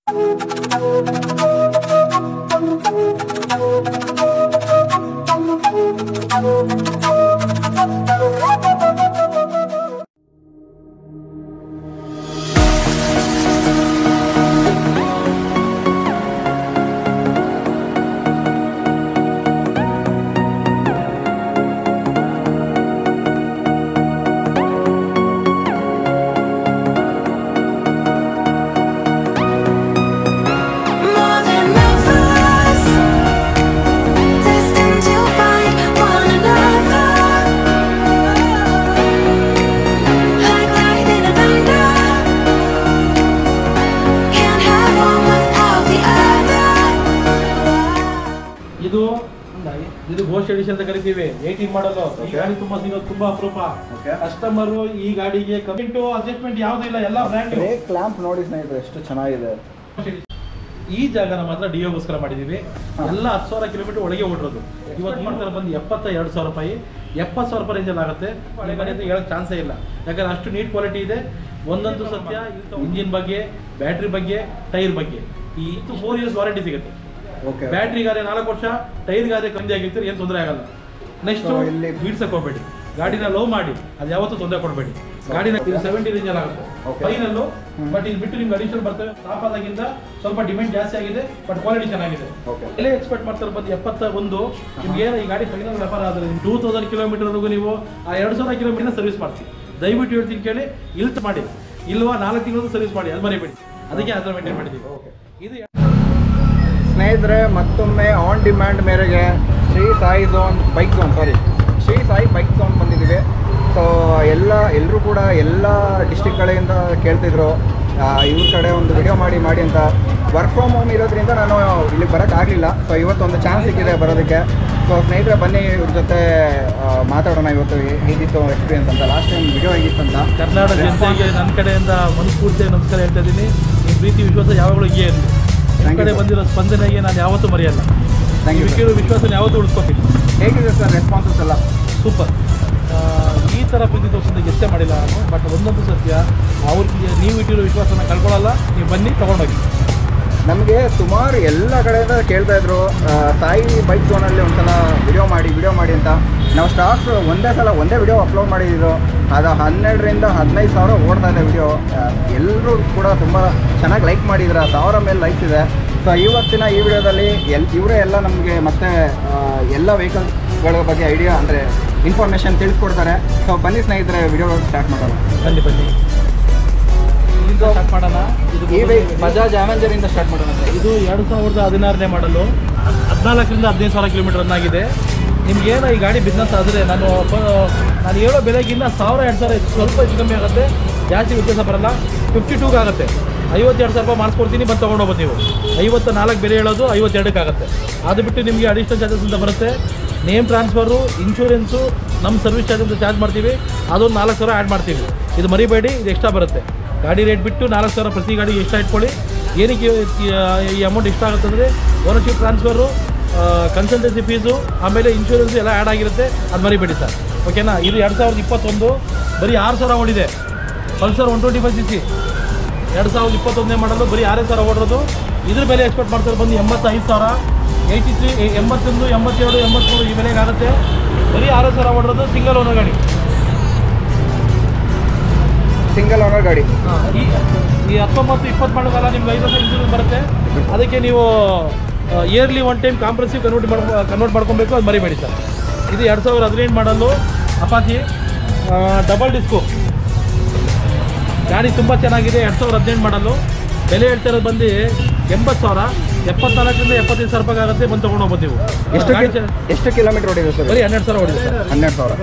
More than lovers, destined to find one another. Like lightning and thunder, can't have one without the other. ಇದು ಇದು Ghosh edition ಅಂತ ಕರಿತೀವಿ eighteen ಮಾಡಲು ಈ ಗಾಡಿ ತುಂಬಾ ಸಿಗೋದು ತುಂಬಾ ಅಪರೂಪ Okay. ಕಸ್ಟಮರ್ ಈ ಗಾಡಿಗೆ ಕಮಿಂಟು ಅಡ್ಜಸ್ಟ್ಮೆಂಟ್ ಯಾವ್ದು ಇಲ್ಲ ಎಲ್ಲ ಬ್ರ್ಯಾಂಡ್ ಬ್ರೇಕ್ ಲ್ಯಾಂಪ್ ನೋಡಿ ಸ್ನೇಹಿತರೆ ಎಷ್ಟು ಚೆನ್ನಾಗಿದೆ ಈ ಜಾಗನ ಮಾತ್ರ ಡಿಯೋಗೋಸ್ಕರ ಮಾಡಿದೀವಿ ಎಲ್ಲ ಹತ್ತು ಸಾವಿರ ಕಿಲೋಮೀಟರ್ ಒಳಗೆ ಓಡಿರೋದು ಇವತ್ತು ಮಾಡ್ತಾರೆ ಬಂದು ಎಪ್ಪತ್ತ ಎರಡು ಸಾವಿರ ರೂಪಾಯಿ ಎಪ್ಪತ್ತು ಸಾವಿರ ರೂಪಾಯಿ ರೇಂಜಲ್ಲಿ ಆಗುತ್ತೆ ನಿಮ್ಮ ಮನೆ ಅಂತ ಹೇಳಕ್ ಚಾನ್ಸೇ ಇಲ್ಲ ಯಾಕಂದ್ರೆ ಅಷ್ಟು ನೀಟ್ ಕ್ವಾಲಿಟಿ ಇದೆ ಒಂದಂತೂ ಸತ್ಯ ಇಂಜಿನ್ ಬಗ್ಗೆ ಬ್ಯಾಟ್ರಿ ಬಗ್ಗೆ ಟೈರ್ ಬಗ್ಗೆ ಈ ಇದು ಫೋರ್ ಇಯರ್ಸ್ ವಾರಂಟಿ ಸಿಗುತ್ತೆ ಓಕೆ ಬ್ಯಾಟ್ರಿಗಾದ್ರೆ ನಾಲ್ಕು ವರ್ಷ ಟೈರ್ಗಾದ್ರೆ ಕಮ್ಮಿ ಆಗಿರ್ತೀರಿ ಏನು ತೊಂದರೆ ಆಗಲ್ಲ ನೆಕ್ಸ್ಟ್ So, ಇಲ್ಲಿ- ಬೀಡ್ಸಕ್ ಹೋಗ್ಬೇಡಿ ಗಾಡಿನ ಲೋ ಮಾಡಿ ಅದು ಯಾವತ್ತೂ ತೊಂದರೆ ಕೊಡಬೇಡಿ ಗಾಡಿನ ಇದು ಸೆವೆಂಟಿ ರೇಂಜ್ ಅಲ್ಲಿ ಆಗುತ್ತೆ Okay. Final hmm. ಬಟ್ ಇದು ಬಿಟ್ಟು ನಿಮ್ಗೆ ಅಡಿಷನಲ್ ಬರ್ತವೆ ಟಾಪ್ ಆದಾಗಿಂದ ಸ್ವಲ್ಪ ಡಿಮ್ಯಾಂಡ್ ಜಾಸ್ತಿ ಆಗಿದೆ ಬಟ್ ಕ್ವಾಲಿಟಿ ಚೆನ್ನಾಗಿದೆ ಓಕೆ ಎಲ್ಲಿ ಎಕ್ಸ್ಪೆಕ್ಟ್ ಮಾಡ್ತಾರೆ ಬಂದು ಎಪ್ಪತ್ತ ಒಂದು ನಿಮ್ಗೆ ಏನು ಈ ಗಾಡಿ ಫೈನಲ್ ವ್ಯಾಪಾರ ಆದರೆ ಟೂ ತೌಸಂಡ್ ಕಿಲೋಮೀಟರ್ವರೆಗೂ ನೀವು ಆ ಎರಡು ಸಾವಿರ ಕಿಲೋಮೀಟರ್ ಸರ್ವಿಸ್ ಮಾಡ್ತೀವಿ ದಯವಿಟ್ಟು ಹೇಳ್ತೀನಿ ಕೇಳಿ ಇಲ್ತ್ ಮಾಡಿ ಇಲ್ವಾ ನಾಲ್ಕು ತಿಂಗಳು ಸರ್ವಿಸ್ ಮಾಡಿ ಅದು ಮರಿಬೇಡಿ ಅದಕ್ಕೆ ಅದರ ಮೇಂಟೈನ್ ಮಾಡಿದ್ದೀವಿ ಓಕೆ ಇದು ಸ್ನೇಹಿತರೆ ಮತ್ತೊಮ್ಮೆ ಆನ್ ಡಿಮ್ಯಾಂಡ್ ಮೇರೆಗೆ Shri Sai zone bike zone sorry Shri Sai bike zone ಬಂದಿದ್ದೀವಿ ಸೊ ಎಲ್ಲ ಎಲ್ಲರೂ ಕೂಡ ಎಲ್ಲ ಡಿಸ್ಟಿಕ್ ಕಡೆಯಿಂದ ಕೇಳ್ತಿದ್ರು ಆ, ಇವ್ರ ಕಡೆ ಒಂದು ವಿಡಿಯೋ ಮಾಡಿ ಮಾಡಿ ಅಂತ ವರ್ಕ್ ಫ್ರಮ್ ಹೋಮ್ ಇರೋದ್ರಿಂದ ನಾನು ಇಲ್ಲಿಗೆ ಬರೋಕ್ಕಾಗಲಿಲ್ಲ ಸೊ ಇವತ್ತೊಂದು ಚಾನ್ಸ್ ಸಿಕ್ಕಿದೆ ಬರೋದಕ್ಕೆ ಸೊ ಸ್ನೇಹಿತರೆ ಬನ್ನಿ ಇವ್ರ ಜೊತೆ ಆ, ಮಾತಾಡೋಣ ಇವತ್ತು ಹೇ- ಹೇಗಿತ್ತು ಎಕ್ಸ್ಪೀರಿಯನ್ಸ್ ಅಂತ ಲಾಸ್ಟ್ ಟೈಮ್ ವಿಡಿಯೋ ಹೇಗಿತ್ತಂತ ಕರ್ನಾಟಕ ಜನತೆಗೆ ನನ್ನ ಕಡೆಯಿಂದ ಮನಸ್ಫೂರ್ತಿಯಾಗಿ ನಮಸ್ಕಾರ ಹೇಳ್ತಾ ಇದ್ದೀನಿ ನಿಮ್ಮ ಪ್ರೀತಿ ವಿಶ್ವಾಸ ಯಾವಾಗಲೂ ಹೀಗೆ ಇರಲಿ ನಿಮ್ಮ Thank you, ಕಡೆ sir. ಬಂದಿರೋ ಸ್ಪಂದನೆಗೆ ನಾನು ಯಾವತ್ತೂ ಮರೆಯಲ್ಲ Thank you, sir. ನೀವು ವಿಶ್ವಾಸ ಯಾವತ್ತೂ ಉಳಿಸ್ಕೊತೀನಿ ಹೇಗಿದೆ ಸರ್ ರೆಸ್ಪಾನ್ಸಸ್ ಎಲ್ಲ ಸೂಪರ್ ಈ ಥರ ಪ್ರೀತಿ ತೋರಿಸೋದಕ್ಕೆ ಎಷ್ಟೇ ಮಾಡಿಲ್ಲ ನಾನು ಬಟ್ ಒಂದೊಂದು ಸತ್ಯ ಅವ್ರಿಗೆ ನೀವು ಇಟ್ಟಿರೋ ವಿಶ್ವಾಸನ ಕಳ್ಕೊಳ್ಳಲ್ಲ ನೀವು ಬನ್ನಿ ತೊಗೊಂಡೋಗಿ ನಮಗೆ ಸುಮಾರು ಎಲ್ಲ ಕಡೆಯಿಂದ ಕೇಳ್ತಾ ಇದ್ರು ಆ, ಸಾಯಿ ಬೈಕ್ ಝೋನಲ್ಲಿ ಒಂದ್ಸಲ ವಿಡಿಯೋ ಮಾಡಿ ವಿಡಿಯೋ ಮಾಡಿ ಅಂತ ನಾವು ಸ್ಟಾಕ್ಸ್ ಒಂದೇ ಸಲ ಒಂದೇ ವಿಡಿಯೋ ಅಪ್ಲೋಡ್ ಮಾಡಿದ್ರು ಅದು ಹನ್ನೆರಡರಿಂದ ಹದಿನೈದು ಸಾವಿರ ಓಡ್ತಾ ಇದೆ ವಿಡಿಯೋ ಎಲ್ಲರೂ ಕೂಡ ತುಂಬ ಚೆನ್ನಾಗಿ ಲೈಕ್ ಮಾಡಿದ್ರು ಸಾವಿರ ಮೇಲೆ ಲೈಕ್ಸ್ ಇದೆ ಸೊ ಇವತ್ತಿನ ಈ ವಿಡಿಯೋದಲ್ಲಿ ಎಲ್ ಇವರೇ ಎಲ್ಲ ನಮಗೆ ಮತ್ತೆ ಆ, ಎಲ್ಲ ವೆಹಿಕಲ್ಸ್ಗಳ ಬಗ್ಗೆ ಐಡಿಯಾ ಅಂದರೆ ಇನ್ಫಾರ್ಮೇಷನ್ ತಿಳಿಸ್ಕೊಡ್ತಾರೆ ಸೊ ಬನ್ನಿ ಸ್ನೇಹಿತರೆ ವಿಡಿಯೋ ಸ್ಟಾರ್ಟ್ ಮಾಡೋಣ ಬನ್ನಿ ಬನ್ನಿ ಇಲ್ಲಿಂದ ಸ್ಟಾರ್ಟ್ ಮಾಡೋಣ ಇದು ಈ ಬೈಕ್ ಬಜಾಜ್ ಆವೆಂಜರಿಂದ ಸ್ಟಾರ್ಟ್ ಮಾಡೋಣ ಸರ್ ಇದು ಎರಡು ಸಾವಿರದ ಹದಿನಾರನೇ ಮಾಡಲು ಹದಿನಾಲ್ಕರಿಂದ ಹದಿನೈದು ಸಾವಿರ ಕಿಲೋಮೀಟರ್ ರನ್ ಆಗಿದೆ ನಿಮ್ಗೇನು ಈ ಗಾಡಿ ಬಿಸ್ನೆಸ್ ಆದರೆ ನಾನು ಪ- ನಾನು ಹೇಳೋ ಬೆಲೆಗಿಂತ ಸಾವಿರ ಎರಡು ಸಾವಿರ ಹೆಚ್ಚು ಸ್ವಲ್ಪ ಹೆಚ್ಚು ಕಮ್ಮಿ ಆಗುತ್ತೆ ಜಾಸ್ತಿ ವ್ಯತ್ಯಾಸ ಬರಲ್ಲ ಫಿಫ್ಟಿ ಟೂಗೆ ಆಗುತ್ತೆ ಐವತ್ತೆರಡು ಸಾವಿರ ರೂಪಾಯಿ ಮಾಡಿಸ್ಕೊಡ್ತೀನಿ ಬಂದು ತೊಗೊಂಡೋಗ್ಬೋದು ನೀವು ಐವತ್ತು ನಾಲ್ಕು ಬೆಲೆ ಹೇಳೋದು ಐವತ್ತೆರಡಕ್ಕೆ ಆಗುತ್ತೆ ಅದು ಬಿಟ್ಟು ನಿಮಗೆ ಅಡಿಷನಲ್ ಚಾರ್ಜಸ್ ಅಂತ ಬರುತ್ತೆ ನೇಮ್ ಟ್ರಾನ್ಸ್ಫರು ಇನ್ಶೂರೆನ್ಸು ನಮ್ಮ ಸರ್ವಿಸ್ ಚಾರ್ಜ್ ಅಂತ ಚಾರ್ಜ್ ಮಾಡ್ತೀವಿ ಅದೊಂದು ನಾಲ್ಕು ಸಾವಿರ ಆ್ಯಡ್ ಮಾಡ್ತೀವಿ ಇದು ಮರಿಬೇಡಿ ಇದು ಎಕ್ಸ್ಟ್ರಾ ಬರುತ್ತೆ ಗಾಡಿ ರೇಟ್ ಬಿಟ್ಟು ನಾಲ್ಕು ಸಾವಿರ ಪ್ರತಿ ಗಾಡಿ ಎಕ್ಸ್ಟ್ರಾ ಇಟ್ಕೊಳ್ಳಿ ಏನಕ್ಕೆ ಈ- ಈ ಅಮೌಂಟ್ ಎಷ್ಟು ಆಗುತ್ತೆ ಅಂದರೆ ಓನರ್ಶಿಪ್ ಟ್ರಾನ್ಸ್ಫರು ಕನ್ಸಲ್ಟೆನ್ಸಿ ಫೀಸು ಆಮೇಲೆ ಇನ್ಶೂರೆನ್ಸು ಎಲ್ಲ ಆ್ಯಡ್ ಆಗಿರುತ್ತೆ ಅದು ಮರಿಬೇಡಿ ಸರ್ ಓಕೆನಾ ಇದು ಎರಡು ಸಾವಿರದ ಇಪ್ಪತ್ತೊಂದು ಬರೀ ಆರು ಸಾವಿರ ಓಡಿದೆ Pulsar one twenty five C C ಎರಡು ಸಾವಿರದ ಇಪ್ಪತ್ತೊಂದನೇ ಮಾಡಲು ಬರೀ ಆರೇ ಸಾವಿರ ಓಡೋದು ಇದ್ರ ಬೆಲೆ ಎಕ್ಸ್ಪೆಕ್ಟ್ ಮಾಡ್ತಾರೆ ಬಂದು ಎಂಬತ್ತೈದು ಸಾವಿರ ಏಯ್ಟಿ ತ್ರೀ ಎಂಬತ್ತೊಂದು ಎಂಬತ್ತೆರಡು ಎಂಬತ್ತ್ಮೂರು ಈ ಬೆಲೆಗೆ ಆಗುತ್ತೆ ಬರೀ ಆರೇ ಸಾವಿರ ಓಡಿರೋದು ಸಿಂಗಲ್ ಓನರ್ ಗಾಡಿ ಸಿಂಗಲ್ ಓನರ್ ಗಾಡಿ ಈ ಈ ಹತ್ತೊಂಬತ್ತು ಇಪ್ಪತ್ತು ಮಾಡಲ್ಲ ನಿಮ್ಗೆ ಐದು ವರ್ಷ ಇನ್ಶೂರೆನ್ಸ್ ಬರುತ್ತೆ ಅದಕ್ಕೆ ನೀವು yearly one time comprehensive convert ಮಾಡ್ಕೊ ಕನ್ವರ್ಟ್ ಮಾಡ್ಕೊಬೇಕು ಅದು ಮರಿಬೇಡಿ ಸರ್ ಇದು ಎರಡು ಸಾವಿರದ ಹದಿನೆಂಟು ಮಾಡಲು ಅಪಾಚಿ ಡಬಲ್ ಡಿಸ್ಕು ಗಾಡಿ ತುಂಬ ಚೆನ್ನಾಗಿದೆ ಎರಡು ಸಾವಿರದ ಹದಿನೆಂಟು ಮಾಡಲು ಬೆಲೆ ಹೇಳ್ತಾ ಇರೋದು ಬಂದು ಎಂಬತ್ತು ಸಾವಿರ ಎಪ್ಪತ್ನಾಲ್ಕರಿಂದ ಎಪ್ಪತ್ತೈದು ಸಾವಿರ ರೂಪಾಯಿ ಆಗುತ್ತೆ ಬಂದು ತೊಗೊಂಡು ಹೋಗ್ಬೋದು ನೀವು ಎಷ್ಟು ಗಾಡಿ ಕಿ- ಚೆನ್ನ- ಎಷ್ಟು ಕಿಲೋಮೀಟರ್ ಓಡಿದೆ ಸರ್ ಬರೀ ಹನ್ನೆರಡು ಸಾವಿರ ಹೊಡಿದೆ ಸರ್ ಹನ್ನೆರಡು ಸಾವಿರ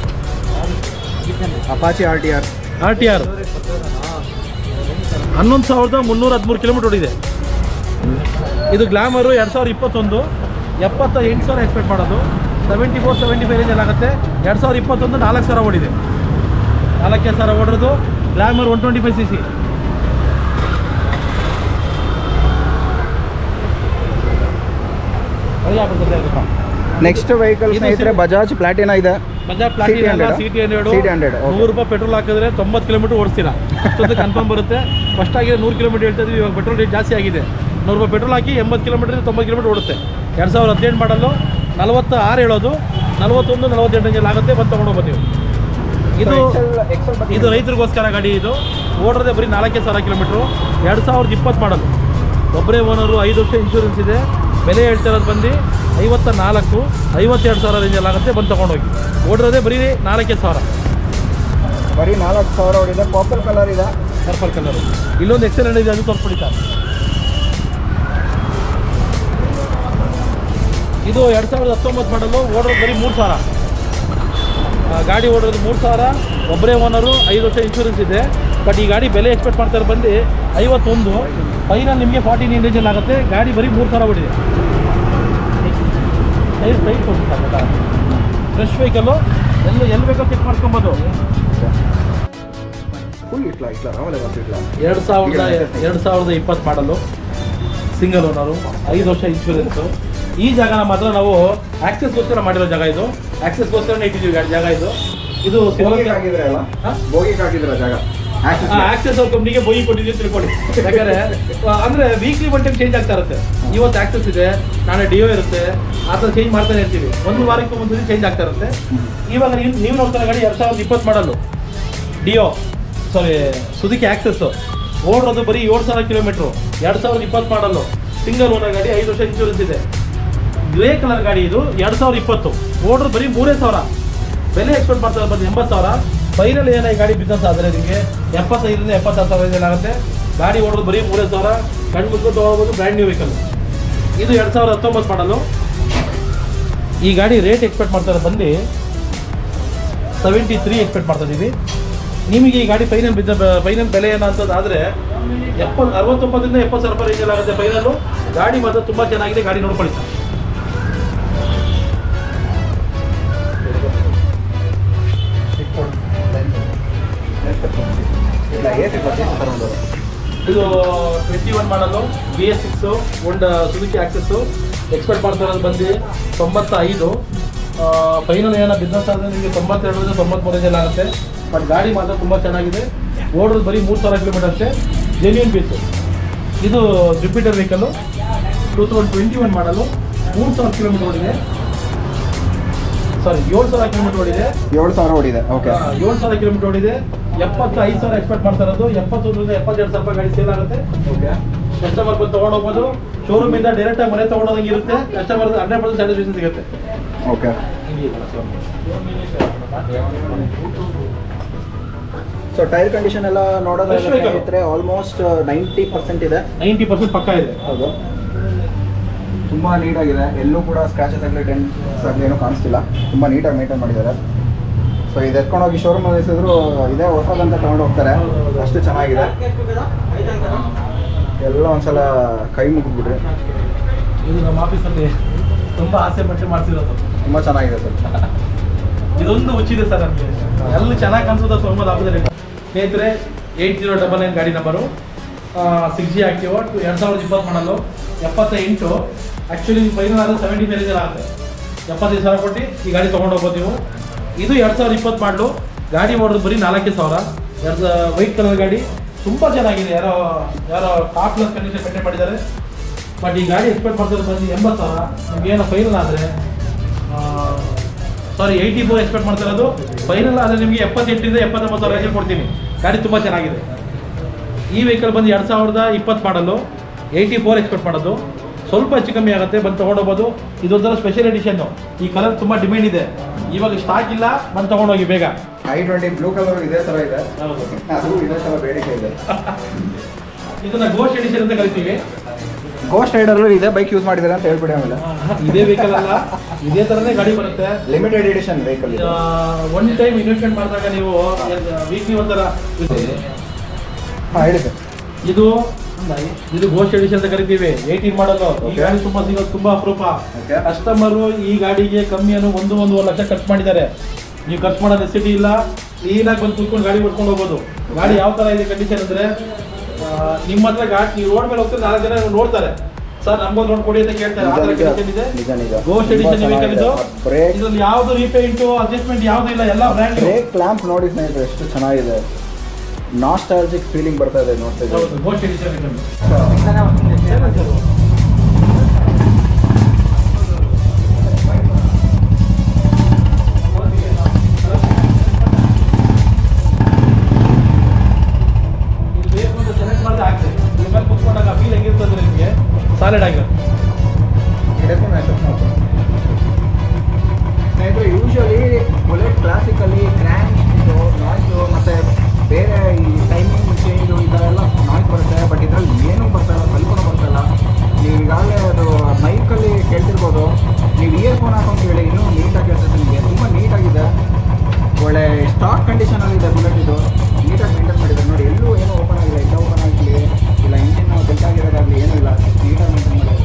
Apache R T R R T R ಹನ್ನೊಂದು ಸಾವಿರದ ಮುನ್ನೂರ ಹದಿಮೂರು ಕಿಲೋಮೀಟರ್ ಓಡಿದೆ ಇದು ಗ್ಲಾಮರು ಎರಡು ಸಾವಿರದ ಇಪ್ಪತ್ತೊಂದು ಎಪ್ಪತ್ತ ಎಂಟು ಸಾವಿರ ಎಕ್ಸ್ಪೆಕ್ಟ್ ಮಾಡೋದು ಸೆವೆಂಟಿ ಫೋರ್ ಸೆವೆಂಟಿ ಫೈವ್ ರೇಂಜಲ್ಲಿ ಆಗುತ್ತೆ ಎರಡು ಸಾವಿರದ ಇಪ್ಪತ್ತೊಂದು ನಾಲ್ಕು ಸಾವಿರ ಓಡಿದೆ ನಾಲ್ಕೇ ಸಾವಿರ ಓಡಿರೋದು glamour one twenty five C C next vehicle ಇದು ಸ್ನೇಹಿತರೆ ಸಿ- ಬಜಾಜ್ ಪ್ಲಾಟಿನಾ ಇದೆ Bajaj Platina CT100? C T hundred CT100, okay. ನೂರು ರೂಪಾಯಿ ಪೆಟ್ರೋಲ್ ಹಾಕಿದ್ರೆ ತೊಂಬತ್ತು ಕಿಲೋಮೀಟರ್ ಓಡಿಸ್ತೀರಾ ಅಷ್ಟೊತ್ತು ಕನ್ಫರ್ಮ್ ಬರುತ್ತೆ ಫಸ್ಟ್ ಆಗಿ ನೂರು ಕಿಲೋಮೀಟರ್ ಹೇಳ್ತಾ ಇದ್ವಿ ಇವಾಗ ಪೆಟ್ರೋಲ್ ರೇಟ್ ಜಾಸ್ತಿ ಆಗಿದೆ ನೂರು ರೂಪಾಯಿ ಪೆಟ್ರೋಲ್ ಹಾಕಿ ಎಂಬತ್ತು ಕಿಲೋಮೀಟರ್ ತೊಂಬತ್ತು ಕಿಲೋಮೀಟರ್ ಓಡುತ್ತೆ ಎರಡು ಸಾವಿರದ ಹದಿನೆಂಟು ಮಾಡಲು ನಲವತ್ತ ಆರು ಹೇಳೋದು ನಲವತ್ತೊಂದು ನಲವತ್ತೆಂಟು ರೇಂಜಲ್ಲಿ ಆಗುತ್ತೆ ಬಂದು ತೊಗೊಂಡು ಹೋಗ್ಬೋದು ನೀವು ಇದು ಇದು ರೈತರಿಗೋಸ್ಕರ ಗಾಡಿ ಇದು ಓಡ್ರದೆ ಬರೀ ನಾಲ್ಕೇ ಸಾವಿರ ಕಿಲೋಮೀಟ್ರು ಎರಡು ಸಾವಿರದ ಇಪ್ಪತ್ತು ಮಾಡಲು ಒಬ್ಬರೇ ಓನರು ಐದು ವರ್ಷ ಇನ್ಶೂರೆನ್ಸ್ ಇದೆ ಬೆಲೆ ಹೇಳ್ತಾ ಇರೋದು ಬಂದು ಐವತ್ತ ನಾಲ್ಕು ಐವತ್ತೆರಡು ಸಾವಿರ ರೇಂಜಲ್ಲಿ ಆಗುತ್ತೆ ಬಂದು ತೊಗೊಂಡೋಗಿ ಓಡಿರೋದೇ ಬರೀ ನಾಲ್ಕೇ ಸಾವಿರ ಬರೀ ನಾಲ್ಕು ಸಾವಿರ ಹೊಡಿದೆ ಪರ್ಪಲ್ ಕಲರ್ ಇದೆ ಪರ್ಪಲ್ ಕಲರು ಇಲ್ಲೊಂದು ಎಕ್ಸಲೆಂಟ್ ಇದೆ ಅದು ತೋರಿಸ್ಬಿಡಿ ಸರ್ ಇದು ಎರಡು ಸಾವಿರದ ಹತ್ತೊಂಬತ್ತು ಮಾಡಲು ಓಡೋದು ಬರೀ ಮೂರು ಸಾವಿರ ಆ, ಗಾಡಿ ಓಡೋದು ಮೂರು ಸಾವಿರ ಒಬ್ಬರೇ ಓನರು ಐದು ವರ್ಷ ಇನ್ಶೂರೆನ್ಸ್ ಇದೆ ಬಟ್ ಈ ಗಾಡಿ ಬೆಲೆ ಎಕ್ಸ್ಪೆಕ್ಟ್ ಮಾಡ್ತಾರೆ ಬಂದು ಐವತ್ತೊಂದು ಫೈನಲ್ ನಿಮಗೆ ಫಾರ್ಟಿ ನೈನ್ ರೇಂಜಲ್ಲಿ ಆಗುತ್ತೆ ಗಾಡಿ ಬರೀ ಮೂರು ಸಾವಿರ ಓಡಿದೆ ಟೈರ್ ಟೈರ್ ಕೊಡ್ತಾರೆ ಫ್ರೆಶ್ ವೆಹಿಕಲ್ಲು ಎಲ್ಲ ಎಲ್ಲಿ ಬೇಕೋ ಚೆಕ್ ಮಾಡ್ಕೊಬೋದು ಫುಲ್ ಇಟ್ಲ ಇಟ್ಲ ಆಮೇಲೆ ಬರ್ತಿಟ್ಲ ಎರಡು ಸಾವಿರದ ಎರಡು ಸಾವಿರದ ಇಪ್ಪತ್ತು ಮಾಡಲು ಸಿಂಗಲ್ ಓನರು ಐದು ವರ್ಷ ಇನ್ಶೂರೆನ್ಸು ಈ ಜಾಗನ ಮಾತ್ರ ನಾವು ಆಕ್ಸೆಸ್ಗೋಸ್ಕರ ಮಾಡಿರೋ ಜಾಗ ಇದು ಆಕ್ಸೆಸ್ಗೋಸ್ಕರನೇ ಇಟ್ಟಿದ್ದೀವಿ ಗಾಡಿ ಜಾಗ ಇದು ಇದು ಬೋಗಿಗೆ ಹಾಕಿದ್ರೆ ಅಲ್ಲ ಹಾ? ಬೋಗಿಗೆ ಹಾಕಿದ್ರ ಜಾಗ Access ಗೆ. ಆಕ್ಸೆಸ್ ಅವ್ರ ಕಂಪ್ನಿಗೆ ಬೊಯ್ಯಿ ಕೊಟ್ಟಿದ್ದೀವಿ ತಿಳ್ಕೊಳ್ಳಿ ಯಾಕಂದ್ರೆ ಆ, ಅಂದ್ರೆ ವೀಕ್ಲಿ ಒನ್ ಟೈಮ್ ಚೇಂಜ್ ಆಗ್ತಾ ಇರುತ್ತೆ ಇವತ್ತು ಆಕ್ಸೆಸ್ ಇದೆ ನಾಳೆ ಡಿಯೋ ಇರುತ್ತೆ ಆ ಥರ ಚೇಂಜ್ ಮಾಡ್ತಾನೆ ಇರ್ತೀವಿ ಒಂದು ವಾರಕ್ಕೆ ಒಂದು ಚೇಂಜ್ ಆಗ್ತಾ ಇರುತ್ತೆ ಇವಾಗ ನೀವು ನೀವು ನೋಡ್ತಾರೆ ಗಾಡಿ ಎರಡು ಸಾವಿರದ ಇಪ್ಪತ್ತು ಮಾಡಲು ಡಿಯೋ ಸಾರಿ ಸುದುಕಿ ಆಕ್ಸೆಸ್ ಓಡೋದು ಬರೀ ಏಳು ಸಾವಿರ ಕಿಲೋಮೀಟ್ರು ಎರಡು ಸಾವಿರದ ಇಪ್ಪತ್ತು ಮಾಡಲು ಸಿಂಗಲ್ ಓನರ್ ಗಾಡಿ ಐದು ವರ್ಷ ಇನ್ಶೂರೆನ್ಸ್ ಇದೆ ಗ್ರೇ ಕಲರ್ ಗಾಡಿ ಇದು ಎರಡು ಸಾವಿರದ ಇಪ್ಪತ್ತು ಓಡೋದು ಬರೀ ಮೂರೇ ಸಾವಿರ ಬೆಲೆ ಎಕ್ಸ್ಪೆಕ್ಟ್ ಮಾಡ್ತಾರೆ ಬಂದು ಎಂಬತ್ತು ಸಾವಿರ ಫೈನಲ್ ಏನ ಈ ಗಾಡಿ ಬಿಸ್ನೆಸ್ ಆದರೆ ನಿಮಗೆ ಎಪ್ಪತ್ತೈದರಿಂದ ಎಪ್ಪತ್ತಾರು ಸಾವಿರ ಆಗುತ್ತೆ ಗಾಡಿ ಓಡೋದು ಬರೀ ಮೂರೇ ಸಾವಿರ ಕಣ್ಣು ಮುಚ್ಕೊಂಡು ತೊಗೊಳ್ಬೋದು ಬ್ರ್ಯಾಂಡ್ ನ್ಯೂ ವೆಹಿಕಲ್ ಇದು ಎರಡು ಸಾವಿರದ ಹತ್ತೊಂಬತ್ತು ಮಾಡಲು ಈ ಗಾಡಿ ರೇಟ್ ಎಕ್ಸ್ಪೆಕ್ಟ್ ಮಾಡ್ತಾರೆ ಬಂದು ಸೆವೆಂಟಿ ತ್ರೀ ಎಕ್ಸ್ಪೆಕ್ಟ್ ಮಾಡ್ತಾ ಇದ್ದೀವಿ ನಿಮಗೆ ಈ ಗಾಡಿ ಫೈನಲ್ ಬಿದ್ದ ಫೈನಲ್ ಬೆಲೆ ಏನಂತದ್ದು ಆದರೆ ಎಪ್ಪತ್ತು ಅರವತ್ತೊಂಬತ್ತರಿಂದ ಎಪ್ಪತ್ತು ಸಾವಿರ ರೂಪಾಯಿ ರೇಂಜಲ್ಲಿ ಆಗುತ್ತೆ ಫೈನಲ್ಲು ಗಾಡಿ ಮಾತ್ರ ತುಂಬ ಚೆನ್ನಾಗಿದೆ ಗಾಡಿ ನೋಡ್ಕೊಳ್ಳಿ ಸರ್ ಇಲ್ಲ ಎ ಸಿ ಪರ್ಚೇಸ್ ತಗೊಂಡು ಇದು twenty one model B S six ಒಂದು ಸುಜುಕಿ ಆಕ್ಸೆಸ್ಸು ಎಕ್ಸ್ಪೆಕ್ಟ್ ಮಾಡ್ತಾ ಇರೋದು ಬಂದು ತೊಂಬತ್ತ ಐದು ಫೈನಲ್ ಏನೋ ಬಿಸ್ನೆಸ್ ಆದರೆ ನಿಮಗೆ ತೊಂಬತ್ತೆರಡರಿಂದ ತೊಂಬತ್ಮೂರರಲ್ಲಿ ಆಗುತ್ತೆ ಬಟ್ ಗಾಡಿ ಮಾತ್ರ ತುಂಬ ಚೆನ್ನಾಗಿದೆ ಓಡೋದು ಬರೀ ಮೂರು ಸಾವಿರ ಕಿಲೋಮೀಟರ್ ಅಷ್ಟೇ ಜೆನ್ಯೂನ್ ಪೀಸು ಇದು Jupiter vehicle two thousand twenty one model ಮೂರು ಸಾವಿರ ಕಿಲೋಮೀಟರ್ ಓಡಿದೆ ಸಾರಿ ಏಳು ಸಾವಿರ ಕಿಲೋಮೀಟರ್ ಓಡಿದೆ ಏಳು ಸಾವಿರ ಹೊಡಿದೆ ಓಕೆ ಏಳು ಸಾವಿರ ಕಿಲೋಮೀಟರ್ ಓಡಿದೆ ಎಪ್ಪತ್ತು ಐದು ಸಾವಿರ ಎಕ್ಸ್ಪೆಕ್ಟ್ ಮಾಡ್ತಾ ಇರೋದು ಎಪ್ಪತ್ತೊಂದರಿಂದ ಎಪ್ಪತ್ತೆರಡು ಸಾವಿರ ರೂಪಾಯಿ ಗಾಡಿ ಸೇಲ್ ಆಗುತ್ತೆ ಓಕೆ ಕಸ್ಟಮರ್ ಬಂದು ತೊಗೊಂಡು ಹೋಗ್ಬೋದು ಶೋರೂಮ್ ಇಂದ ಡೈರೆಕ್ಟ್ ಆಗಿ ಮನೆ ತಗೊಂಡೋದಂಗೆ ಇರುತ್ತೆ ಕಸ್ಟಮರ್ ಹಂಡ್ರೆಡ್ ಪರ್ಸೆಂಟ್ ಸ್ಯಾಟಿಸ್ಫ್ಯಾಕ್ಷನ್ ಸಿಗುತ್ತೆ ಓಕೆ ಸೊ ಟೈರ್ ಕಂಡೀಷನ್ ಎಲ್ಲ Fresh vehicle. ನೋಡೋದಾದ್ರೆ ಆಲ್ಮೋಸ್ಟ್ ನೈಂಟಿ ಪರ್ಸೆಂಟ್ ಇದೆ ನೈಂಟಿ ಪರ್ಸೆಂಟ್ ಪಕ್ಕ ಇದೆ ಹೌದು ತುಂಬ ನೀಟಾಗಿದೆ ಎಲ್ಲೂ ಕೂಡ ಸ್ಕ್ರಾಚಸ್ ಆಗಲಿ ಡೆಂಟ್ಸ್ ಆಗಲಿ ಏನೂ ಕಾಣಿಸ್ತಿಲ್ಲ ತುಂಬ ನೀಟಾಗಿ ಮೇಂಟೈನ್ ಮಾಡಿದ್ದಾರೆ ಸೊ ಇದು ಎತ್ಕೊಂಡು ಹೋಗಿ ಶೋರೂಮ್ ನಿಲ್ಲಿಸಿದ್ರು ಇದೇ ಹೊಸದಂತ ತಗೊಂಡು ಹೋಗ್ತಾರೆ ಅಷ್ಟು ಚೆನ್ನಾಗಿದೆ ಎಲ್ಲ ಒಂದ್ಸಲ ಕೈ ಮುಗಿದ್ಬಿಟ್ರಿ ಇದು ನಮ್ಮ ಆಫೀಸಲ್ಲಿ ತುಂಬ ಆಸೆ ಪಟ್ಟು ಮಾಡಿಸಿರೋದು ತುಂಬ ಚೆನ್ನಾಗಿದೆ ಸರ್ ಇದೊಂದು ಹುಚ್ಚಿದೆ ಸರ್ ನಮಗೆ ಎಲ್ಲಿ ಚೆನ್ನಾಗಿ ಕಾಣಿಸೋದು ತೊಗೊಂಬೋದು ಆಫೀಸಲ್ಲಿ ಸ್ನೇಹಿತರೆ ಏಯ್ಟ್ ಜೀರೋ ಡಬಲ್ ನೈನ್ ಗಾಡಿ ನಂಬರು ಸಿಕ್ಸ್ ಜಿ ಆಕ್ಟಿವ್ ಎರಡು ಸಾವಿರದ ಇಪ್ಪತ್ತು ಮಾಡಲು ಎಪ್ಪತ್ತ ಎಂಟು ಆ್ಯಕ್ಚುಲಿ ಫೈನಲ್ ಆದರೆ ಸೆವೆಂಟಿ ಫೈವ್ ಆಗುತ್ತೆ ಎಪ್ಪತ್ತೈದು ಸಾವಿರ ಕೊಟ್ಟು ಈ ಗಾಡಿ ತೊಗೊಂಡು ಹೋಗ್ಬೋದು ನೀವು ಇದು ಎರಡು ಸಾವಿರದ ಇಪ್ಪತ್ತು ಮಾಡಲು ಗಾಡಿ ಮಾಡೋದು ಬರೀ ನಾಲ್ಕೇ ಸಾವಿರ ಎರಡು ವೈಟ್ ಕಲರ್ ಗಾಡಿ ತುಂಬ ಚೆನ್ನಾಗಿದೆ ಯಾರೋ ಯಾರೋ ಟಾಪ್ ಕ್ಲಾಸ್ ಕಂಡೀಷನ್ ಮೇಂಟೈನ್ ಮಾಡಿದ್ದಾರೆ ಬಟ್ ಈ ಗಾಡಿ ಎಕ್ಸ್ಪೆಕ್ಟ್ ಮಾಡ್ತಿರೋದು ಬಂದು ಎಂಬತ್ತು ಸಾವಿರ ನಿಮಗೇನೋ ಫೈನಲ್ ಆದರೆ ಸಾರಿ ಏಯ್ಟಿ ಫೋರ್ ಎಕ್ಸ್ಪೆಕ್ಟ್ ಮಾಡ್ತಾ ಇರೋದು ಫೈನಲ್ ಆದರೆ ನಿಮಗೆ ಎಪ್ಪತ್ತೆಂಟರಿಂದ ಎಪ್ಪತ್ತೊಂಬತ್ತು ಸಾವಿರ ರೇಂಜಲ್ಲಿ ಕೊಡ್ತೀನಿ ಗಾಡಿ ತುಂಬ ಚೆನ್ನಾಗಿದೆ ಈ ವೆಹಿಕಲ್ ಬಂದು ಎರಡು ಸಾವಿರದ ಇಪ್ಪತ್ತು ಮಾಡಲು ಏಯ್ಟಿ ಫೋರ್ ಎಕ್ಸ್ಪೆಕ್ಟ್ ಮಾಡೋದು ಸ್ವಲ್ಪ ಹೆಚ್ಚು ಕಮ್ಮಿ ಆಗುತ್ತೆ ಬಂದು ತೊಗೊಂಡೋಗ್ಬೋದು ಇದೊಂಥರ ಸ್ಪೆಷಲ್ ಎಡಿಷನ್ನು ಈ ಕಲರ್ ತುಂಬ ಡಿಮ್ಯಾಂಡ್ ಇದೆ ಇವಾಗ ಸ್ಟಾಕ್ ಇಲ್ಲ ಬಂದು ತೊಗೊಂಡೋಗಿ ಬೇಗ ಐ ಟ್ವೆಂಟಿ ಬ್ಲೂ ಕಲರ್ ಇದೇ ಥರ ಇದೆ ಹೌದು ಅದು ಇದೇ ಥರ ಬೇಡಿಕೆ ಇದೆ ಇದನ್ನ ಗೋಸ್ಟ್ ಎಡಿಷನ್ ಅಂತ ಕರಿತೀವಿ ಗೋಸ್ಟ್ ರೈಡರ್ಲು ಇದೇ ಬೈಕ್ ಯೂಸ್ ಮಾಡಿದ್ದಾರೆ ಅಂತ ಹೇಳ್ಬಿಡಿ ಆಮೇಲೆ ಇದೇ ವೆಹಿಕಲ್ ಅಲ್ಲ ಇದೇ ಥರನೇ ಗಾಡಿ ಬರುತ್ತೆ ಲಿಮಿಟೆಡ್ ಎಡಿಷನ್ ವೆಹಿಕಲ್ ಇದು ಒನ್ ಟೈಮ್ ಇನ್ವೆಸ್ಟ್ಮೆಂಟ್ ಮಾಡಿದಾಗ ನೀವು ವೀಕ್ಲಿ ಒಂಥರ ಹಾಂ ಹೇಳಿ ಸರ್ ಇದು ಇದು ಗೋಸ್ಟ್ ಎಡಿಷನ್ ಅಂತ ಕರಿತೀವಿ ಏಯ್ಟೀನ್ ಮಾಡಲು ಈ Okay. ಗಾಡಿ ತುಂಬಾ ಸಿಗೋದು ತುಂಬಾ ಅಪರೂಪ Okay. ಕಸ್ಟಮರು ಈ ಗಾಡಿಗೆ ಕಮ್ಮಿ ಅನ್ನೋ ಒಂದು ಒಂದು ಲಕ್ಷ ಖರ್ಚು ಮಾಡಿದ್ದಾರೆ ನೀವು ಖರ್ಚು ಮಾಡೋ ನೆಸಿಟಿ ಇಲ್ಲ ಕ್ಲೀನಾಗಿ ಬಂದು ಕೂತ್ಕೊಂಡು ಗಾಡಿ ಓಡ್ಕೊಂಡು ಹೋಗ್ಬೋದು ಗಾಡಿ ಯಾವ ತರ ಇದೆ ಕಂಡೀಷನ್ ಅಂದ್ರೆ ಆ, ನಿಮ್ಮ ಹತ್ರ ಗಾಡಿ ನೀವು ರೋಡ್ ಮೇಲೆ ಹೋಗ್ತಾರೆ ನಾಲ್ಕು ಜನ ನೋಡ್ತಾರೆ ಸರ್ ನಮ್ಗೊಂದು ನೋಡಿ ಕೊಡಿ ಅಂತ ಕೇಳ್ತಾರೆ ಆ ಥರ ನಿಜ, condition ಇದೆ ನಿಜ, ನಿಜ. ಗೋಸ್ಟ್ ತುಂಬಾ ಎಡಿಷನ್ ವೆಹಿಕಲ್ ಇದು ಚೆನ್ನಾಗಿದೆ. Brake- ಇದ್ರಲ್ಲಿ ಯಾವ್ದು ರೀಪೇಂಟು ಅಡ್ಜಸ್ಟ್ಮೆಂಟ್ ಯಾವ್ದು ಇಲ್ಲ ಎಲ್ಲ ಬ್ರ್ಯಾಂಡ್ ಬ್ರೇಕ್ ಕ್ಲಾಂಪ್ ನೋಡಿ ಸ್ನೇಹಿತರೆ ಎಷ್ಟು ಚೆನ್ನಾಗಿದೆ ನಾಸ್ಟಾಲಜಿಕ್ ಫೀಲಿಂಗ್ ಬರ್ತಾ ಇದೆ ನೋಡ್ತಾ ಇದ್ರೆ ಹೌದು ಗೋಸ್ಟ್ ಎಡಿಷನ್ ವೆಹಿಕಲ್ ಇದು ಬೇಕು ಅಂತ ಸೆಲೆಕ್ಟ್ ಮಾಡಿದ್ರೆ ಆಗ್ತದೆ ಇದ್ರ ಮೇಲೆ ಕುತ್ಕೊಂಡಾಗ ಫೀಲ್ ಹೆಂಗಿರ್ತದೆ ನಿಮಗೆ ಸಾಲಿಡ್ ಆಗಿರುತ್ತೆ ಸ್ನೇಹಿತರೆ ಯೂಶಲಿ ಬುಲೆಟ್ ಕ್ಲಾಸಿಕಲ್ಲಿ ಕ್ರ್ಯಾಂಕ್ ಇದು ನಾಯ್ಸು ಮತ್ತು ಬೇರೆ ಈ ಟೈಮಿಂಗ್ ಚೇಂಜು ಇದೆಲ್ಲ ನಾಯ್ಸ್ ಬರುತ್ತೆ ಬಟ್ ಇದರಲ್ಲಿ ಏನೂ ಬರ್ತಾಯಿಲ್ಲ ಸ್ವಲ್ಪನೂ ಬರ್ತಾಯಿಲ್ಲ ನೀವು ಈಗಾಗಲೇ ಅದು ಮೈಕಲ್ಲಿ ಕೇಳ್ತಿರ್ಬೋದು ನೀವು ಇಯರ್ಫೋನ್ ಹಾಕೊಂಡು ಕೇಳಿ ಇನ್ನೂ ನೀಟಾಗಿ ಕೇಳ್ತದೆ ನಿಮಗೆ ತುಂಬ ನೀಟಾಗಿದೆ ಒಳ್ಳೆ ಸ್ಟಾಕ್ ಕಂಡೀಷನಲ್ಲಿದೆ ಬುಲೆಟ್ ಇದು ನೀಟಾಗಿ ಮೇಂಟೈನ್ ಮಾಡಿದ್ದಾರೆ ನೋಡಿ ಎಲ್ಲೂ ಏನೂ ಓಪನ್ ಆಗಿಲ್ಲ ಇಲ್ಲ ಓಪನ್ ಆಗಲಿ ಇಲ್ಲ ಇಂಜಿನ್ ಬೆಲ್ಟ್ ಆಗಿರೋದಾಗಲಿ ಏನೂ ಇಲ್ಲ ನೀಟಾಗಿ ಮೇಂಟೈನ್ ಮಾಡಿದ್ದಾರೆ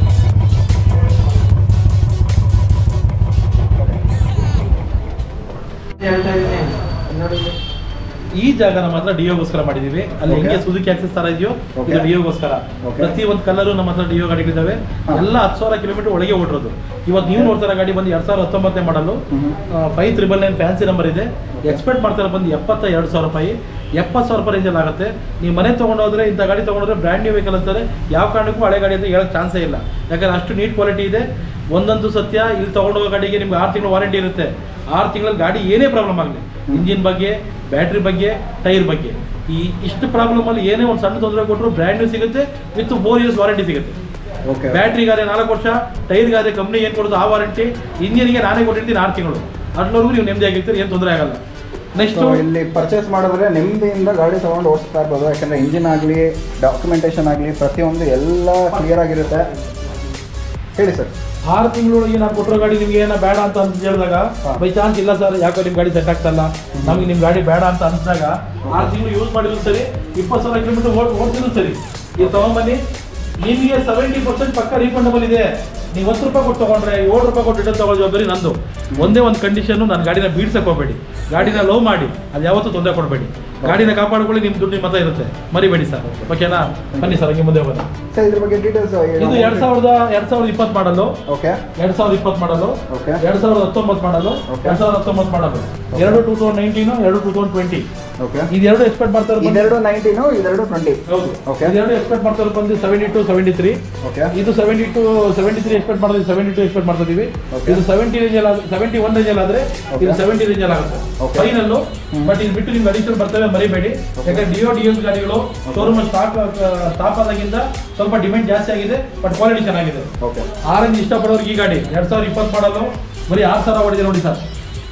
ಈ ಜಾಗನ ಮಾತ್ರ ಡಿಯೋಗೋಸ್ಕರ ಮಾಡಿದೀವಿ ಅಲ್ಲಿ Okay. ಹೆಂಗೆ ಸುಜುಕಿ ಆಕ್ಸೆಸ್ ತರ ಇದೆಯೋ Okay. ಇದು ಡಿಯೋಗೋಸ್ಕರ Okay. ಪ್ರತಿ ಒಂದು ಕಲರು ನಮ್ಮ ಹತ್ರ ಡಿಯೋ ಗಾಡಿಗಳಿದ್ದಾವೆ ಹಾ. ಎಲ್ಲ ಹತ್ತು ಸಾವಿರ ಕಿಲೋಮೀಟರ್ ಒಳಗೆ ಓಡಿರೋದು ಇವತ್ತು ನೀವು ನೋಡ್ತಾರ ಗಾಡಿ ಬಂದು ಎರಡ್ ಸಾವಿರದ ಹತ್ತೊಂಬತ್ತನೇ model five triple nine fancy number ಇದೆ ಎಕ್ಸ್ಪೆಕ್ಟ್ ಮಾಡ್ತಾರೆ ಬಂದು ಎಪ್ಪತ್ತ ಎರಡು ಸಾವಿರ ರೂಪಾಯಿ ಎಪ್ಪತ್ತು ಸಾವಿರ ರೂಪಾಯಿ ರೇಂಜಲ್ಲಿ ಆಗುತ್ತೆ ನೀವು ಮನೆ ತೊಗೊಂಡೋದ್ರೆ ಇಂಥ ಗಾಡಿ ತೊಗೊಂಡ್ರೆ ಬ್ರ್ಯಾಂಡ್ ನ್ಯೂ ವೆಹಿಕಲ್ ಅಂತಾರೆ ಯಾವ ಕಾರಣಕ್ಕೂ ಹಳೆ ಗಾಡಿ ಅಂತ ಹೇಳೋಕ್ಕೆ ಚಾನ್ಸೇ ಇಲ್ಲ ಯಾಕಂದ್ರೆ ಅಷ್ಟು ನೀಟ್ ಕ್ವಾಲಿಟಿ ಇದೆ ಒಂದಂತೂ ಸತ್ಯ ಇಲ್ಲಿ ತೊಗೊಂಡೋಗೋ ಗಾಡಿಗೆ ನಿಮ್ಗೆ ಆರು ತಿಂಗಳು ವಾರಂಟಿ ಇರುತ್ತೆ ಆರು ತಿಂಗಳಲ್ಲಿ ಗಾಡಿ ಏನೇ ಪ್ರಾಬ್ಲಮ್ ಆಗಲಿ ಇಂಜಿನ್ ಬಗ್ಗೆ ಬ್ಯಾಟ್ರಿ ಬಗ್ಗೆ ಟೈರ್ ಬಗ್ಗೆ ಈ ಇಷ್ಟು ಪ್ರಾಬ್ಲಮ್ ಅಲ್ಲಿ ಏನೇ ಒಂದು ಸಣ್ಣ ತೊಂದರೆ ಕೊಟ್ಟರು ಬ್ರ್ಯಾಂಡ್ ನ್ಯೂ ಸಿಗುತ್ತೆ ವಿತ್ ಫೋರ್ ಇಯರ್ಸ್ ವಾರಂಟಿ ಸಿಗುತ್ತೆ ಓಕೆ ಬ್ಯಾಟ್ರಿಗಾದ್ರೆ ನಾಲ್ಕು ವರ್ಷ ಟೈರ್ಗಾದ್ರೆ ಕಂಪ್ನಿ ಏನು ಕೊಡೋದು ಆ ವಾರಂಟಿ ಇಂಜಿನ್ಗೆ ನಾನೇ ಕೊಟ್ಟಿರ್ತೀನಿ ಆರು ತಿಂಗಳು ಅದ್ರವರೆಗೂ ನೀವು ನೆಮ್ಮದಿಯಾಗಿರ್ತೀರಿ ಏನು ತೊಂದರೆ ಆಗಲ್ಲ ನೆಕ್ಸ್ಟ್ ಸೊ ಇಲ್ಲಿ ಪರ್ಚೇಸ್ ಮಾಡಿದ್ರೆ ನೆಮ್ಮದಿಯಿಂದ ಗಾಡಿ ತಗೊಂಡು ಓಡಿಸ್ತಾ ಇರ್ಬೋದು ಯಾಕಂದ್ರೆ ಇಂಜಿನ್ ಆಗಲಿ ಡಾಕ್ಯುಮೆಂಟೇಶನ್ ಆಗಲಿ ಪ್ರತಿಯೊಂದು ಎಲ್ಲ ಕ್ಲಿಯರ್ ಆಗಿರುತ್ತೆ ಹೇಳಿ ಸರ್ ಆರು ತಿಂಗಳೊಳಗೆ ನಾನು ಕೊಟ್ಟಿರೋ ಗಾಡಿ ನಿಮ್ಗೆ ಏನೋ ಬೇಡ ಅಂತ ಅಂತ ಹೇಳಿದಾಗ ಹಾ. ಬೈ ಚಾನ್ಸ್ ಇಲ್ಲ ಸರ್ ಯಾಕೋ ನಿಮ್ಮ ಗಾಡಿ ಸೆಟ್ ಆಗ್ತಲ್ಲ ನಮಗೆ ನಿಮ್ಮ ಗಾಡಿ ಬೇಡ ಅಂತ ಅನ್ಸಿದಾಗ ಆರು ತಿಂಗಳು ಯೂಸ್ ಮಾಡಿದ್ರು ಸರಿ ಇಪ್ಪತ್ತು ಸಾವಿರ ಕಿಲೋಮೀಟರ್ ಓಡ್ ಓಡ್ತಿದ್ರು ಸರಿ ಇದು ತಗೊಂಬನ್ನಿ ನಿಮಗೆ ಸೆವೆಂಟಿ ಪರ್ಸೆಂಟ್ ಪಕ್ಕ ರೀಫಂಡಬಲ್ ಇದೆ ನೀವು ಹತ್ತು ರೂಪಾಯಿ ಕೊಟ್ಟು ತಗೊಂಡ್ರೆ ಏಳು ರೂಪಾಯಿ ಕೊಟ್ಟು ರಿಟರ್ನ್ ತಗೊಳ್ಳೋ ಜವಾಬ್ದಾರಿ ನಂದು ಒಂದೇ ಒಂದು ಕಂಡೀಷನ್ನು ನನ್ನ ಗಾಡಿನ ಬೀಡ್ಸಕ್ಕೆ ಹೋಗಬೇಡಿ ಗಾಡಿನ ಲೋ ಮಾಡಿ ಅದು ಯಾವತ್ತೂ ತೊಂದರೆ ಕೊಡಬೇಡಿ ಗಾಡಿನ ಕಾಪಾಡ್ಕೊಳ್ಳಿ ನಿಮ್ಮ ದುಡ್ಡು ನಿಮ್ಮ ಹತ್ರ ಇರುತ್ತೆ ಮರಿಬೇಡಿ ಸರ್ ಓಕೆನಾ ಬನ್ನಿ ಸರ್ ಹಂಗೆ ಮುಂದೆ ಹೋಗೋಣ ಸರ್ ಇದ್ರ ಬಗ್ಗೆ ಡೀಟೇಲ್ಸ್ ಇದು ಎರಡ್ ಸಾವಿರದ ಎರಡ್ ಸಾವಿರದ ಇಪ್ಪತ್ತು ಮಾಡಲು ಓಕೆ ಎರಡ್ ಸಾವಿರದ ಇಪ್ಪತ್ತು ಮಾಡಲು Okay. ಎರಡ್ ಸಾವಿರದ ಹತ್ತೊಂಬತ್ತು ಮಾಡಲು Okay. ಎರಡ್ ಸಾವಿರದ ಹತ್ತೊಂಬತ್ತು ಮಾಡಲು ಎರಡು ಟೂ ತೌಸಂಡ್ ನೈನ್ಟೀನು ಎರಡು ಟೂ ತೌಸಂಡ್ ಟ್ವೆಂಟಿ ಓಕೆ ಇದೆರಡು ಎಕ್ಸ್ಪೆಕ್ಟ್ ಮಾಡ್ತಾರೆ ಬಂದು- ಇದೆರಡು ನೈನ್ಟೀನು ಇದೆರಡು ಟ್ವೆಂಟಿ ಹೌದು Okay. ಇದೆರಡು ಎಕ್ಸ್ಪೆಕ್ಟ್ ಮಾಡ್ತಾರೆ ಬಂದು seventy two seventy three okay ಇದು seventy two seventy three expect ಮಾಡಿದ್ವಿ ಸೆವೆಂಟಿ ಟು ಎಕ್ಸ್ಪೆಕ್ಟ್ ಮಾಡ್ತಾ ಇದೀವಿ Okay. ಇದು ಸೆವೆಂಟಿ ರೇಂಜ್ ಅಲ್ಲಿ ಸೆವೆಂಟಿ ಒನ್ ರೇಂಜ್ ಅಲ್ಲಿ ಆದ್ರೆ Okay. ಇದು ಸೆವೆಂಟಿ ರೇಂಜ್ ಅಲ್ಲಿ ಆಗುತ್ತೆ Okay. Final hmm. ಬಟ್ ಇದು ಬಿಟ್ಟು ನಿಮ್ಗೆ ಅಡಿಷನಲ್ ಬರ್ತವೆ ಮರಿಬೇಡಿ ಯಾಕಂದ್ರೆ ಡಿಯೋ ಡಿಯೋಸ್ ಗಾಡಿಗಳು ಶೋರೂಮ್ ಸ್ಟಾಕ್ ಸ್ಟಾಪ್ ಆದಾಗಿಂದ ಸ್ವಲ್ಪ ಡಿಮ್ಯಾಂಡ್ ಜಾಸ್ತಿ ಆಗಿದೆ ಬಟ್ ಕ್ವಾಲಿಟಿ ಚೆನ್ನಾಗಿದೆ ಓಕೆ ಆರೆಂಜ್ ಇಷ್ಟಪಡೋರಿಗೆ ಈ ಗಾಡಿ ಎರಡ್ ಸಾವಿರದ ಇಪ್ಪತ್ತು ಮಾಡಲು ಬರೀ ಆರು ಸಾವಿರ ಹೊಡಿದೆ ನೋಡಿ ಸರ್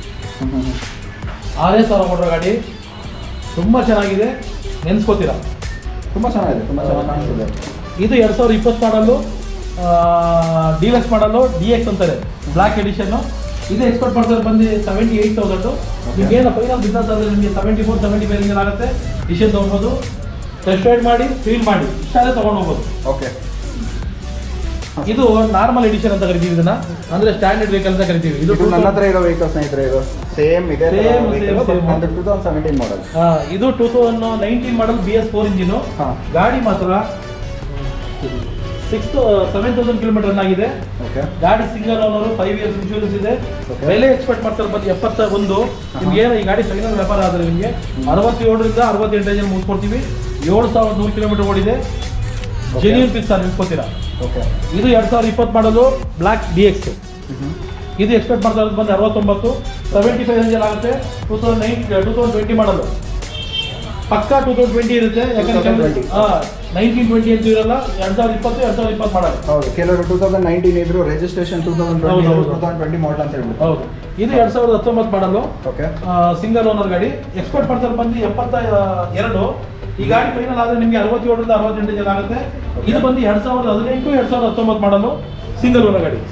ಆರೇ ಸಾವಿರ ಹೊಡೋ ಗಾಡಿ ತುಂಬ ಚೆನ್ನಾಗಿದೆ ನೆನ್ಸ್ಕೋತೀರಾ ತುಂಬ ಚೆನ್ನಾಗಿದೆ ತುಂಬ ಚೆನ್ನಾಗಿ ಕಾಣಿಸ್ತಿದೆ ಇದು ಎರಡು ಸಾವಿರದ ಇಪ್ಪತ್ತು model deluxe model D X ಅಂತಾರೆ ಬ್ಲ್ಯಾಕ್ ಎಡಿಷನ್ನು ಇದು ಎಕ್ಸ್ಪೋರ್ಟ್ ಮಾಡ್ತಾರೆ ಬಂದು ಸೆವೆಂಟಿ ಏಯ್ಟ್ ತೌಸಂಡು ನಿಮ್ಗೆ ಏನು ಫೈನಲ್ ಬಿಸ್ನೆಸ್ ಆದರೆ ನಿಮಗೆ ಸೆವೆಂಟಿ ಫೋರ್ ಸೆವೆಂಟಿ ಫೈವ್ ಆಗುತ್ತೆ ಡಿಸಿಷನ್ ತೊಗೊಬೋದು ಟೆಸ್ಟ್ ರೈಡ್ ಮಾಡಿ ಫೀಲ್ ಮಾಡಿ ಇಷ್ಟಾದ್ರೆ ತೊಗೊಂಡು ಹೋಗ್ಬೋದು ಓಕೆ ಇದು ನಾರ್ಮಲ್ ಎಡಿಷನ್ ಅಂತ ಕರಿತೀವಿ ಇದನ್ನ ಅಂದ್ರೆ ಸ್ಟ್ಯಾಂಡರ್ಡ್ ವೆಹಿಕಲ್ ಅಂತ ಕರಿತೀವಿ ಇದು ಇದು ನನ್ನ ಹತ್ರ ಇರೋ ವೆಹಿಕಲ್ ಸ್ನೇಹಿತರೆ ಇದು ಸೇಮ್ ಇದೆ Same, same, same. ಒಂದು ಟೂ ತೌಸಂಡ್ ಸೆವೆಂಟೀನ್ ಮಾಡಲ್ ಆ, ಇದು two thousand nineteen model B S four engine ಹಾ. ಗಾಡಿ ಮಾತ್ರ six seven thousand kilometre run ಆಗಿದೆ ಓಕೆ ಗಾಡಿ single owner five years insurance ಇದೆ Okay. ಬೆಲೆ ಎಕ್ಸ್ಪೆಕ್ಟ್ ಮಾಡ್ತಾರೆ ಬಂದು ಎಪ್ಪತ್ತ ಒಂದು ನಿಮ್ಗೆ ಏನು ಈ ಗಾಡಿ ಫೈನಲ್ ವ್ಯಾಪಾರ ಆದರೆ ನಿಮಗೆ ಅರವತ್ತೇಳರಿಂದ ಅರವತ್ತೆಂಟು ರೇಂಜಲ್ಲಿ ಮುಗಿಸ್ಕೊಡ್ತೀವಿ ಏಳು ಸಾವಿರದ ನೂರು ಕಿಲೋಮೀಟರ್ ಓಡಿದೆ Okay. ಜೆನ್ಯೂನ್ ಪೀಸ್ ಸರ್ ನಿಲ್ಸ್ಕೊತೀರಾ ಓಕೆ ಇದು ಎರಡು ಸಾವಿರದ ಇಪ್ಪತ್ತು ಮಾಡಲು ಬ್ಲ್ಯಾಕ್ ಡಿ ಎಕ್ಸ್ ಇದು ಎಕ್ಸ್ಪೆಕ್ಟ್ ಮಾಡ್ತಾ ಇರೋದು ಬಂದು ಅರವತ್ತೊಂಬತ್ತು ಸೆವೆಂಟಿ ಫೈವ್ ರೇಂಜಲ್ಲಿ ಆಗುತ್ತೆ two thousand nine two thousand twenty model ಪಕ್ಕಾ ಟೂ ತೌಸಂಡ್ ಟ್ವೆಂಟಿ ಇರುತ್ತೆ ಯಾಕಂದ್ರೆ 2020. ನೈನ್ಟೀನ್ ಟ್ವೆಂಟಿ ಅಂತ ಇರಲ್ಲ ಎರಡು ಸಾವಿರದ ಇಪ್ಪತ್ತು ಎರಡು ಸಾವಿರದ ಇಪ್ಪತ್ತು ಮಾಡಲು ಹೌದು ಕೆಲವರು ಟೂ ತೌಸಂಡ್ ನೈನ್ಟೀನ್ ಇದ್ರು ರಿಜಿಸ್ಟ್ರೇಷನ್ ಟೂ ತೌಸಂಡ್ ಟ್ವೆಂಟಿ ಹೌದು, ಹೌದು. ಟೂ ತೌಸಂಡ್ ಟ್ವೆಂಟಿ ಮಾಡಲ್ ಅಂತ ಹೇಳ್ಬಿಟ್ಟು ಹೌದು ಇದು ಎರಡು ಸಾವಿರದ ಹತ್ತೊಂಬತ್ತು ಮಾಡಲು ಓಕೆ ಸಿಂಗಲ್ ಓನರ್ ಗಾಡಿ ಎಕ್ಸ್ಪೆಕ್ಟ್ ಮಾಡ್ತಾರೆ ಬಂದು ಎಪ್ಪತ್ತ ಆ, ಎರಡು ಈ ಗಾಡಿ ಫೈನಲ್ ಆದರೆ ನಿಮಗೆ ಅರವತ್ತೇಳರಿಂದ ಅರವತ್ತೆಂಟು ಜನ ಆಗುತ್ತೆ ಇದು ಬಂದು ಎರಡು ಸಾವಿರದ ಹದಿನೆಂಟು ಎರಡು ಸಾವಿರದ ಹತ್ತೊಂಬತ್ತು ಮಾಡಲು ಸಿಂಗಲ್ ಓನರ್ ಗಾಡಿ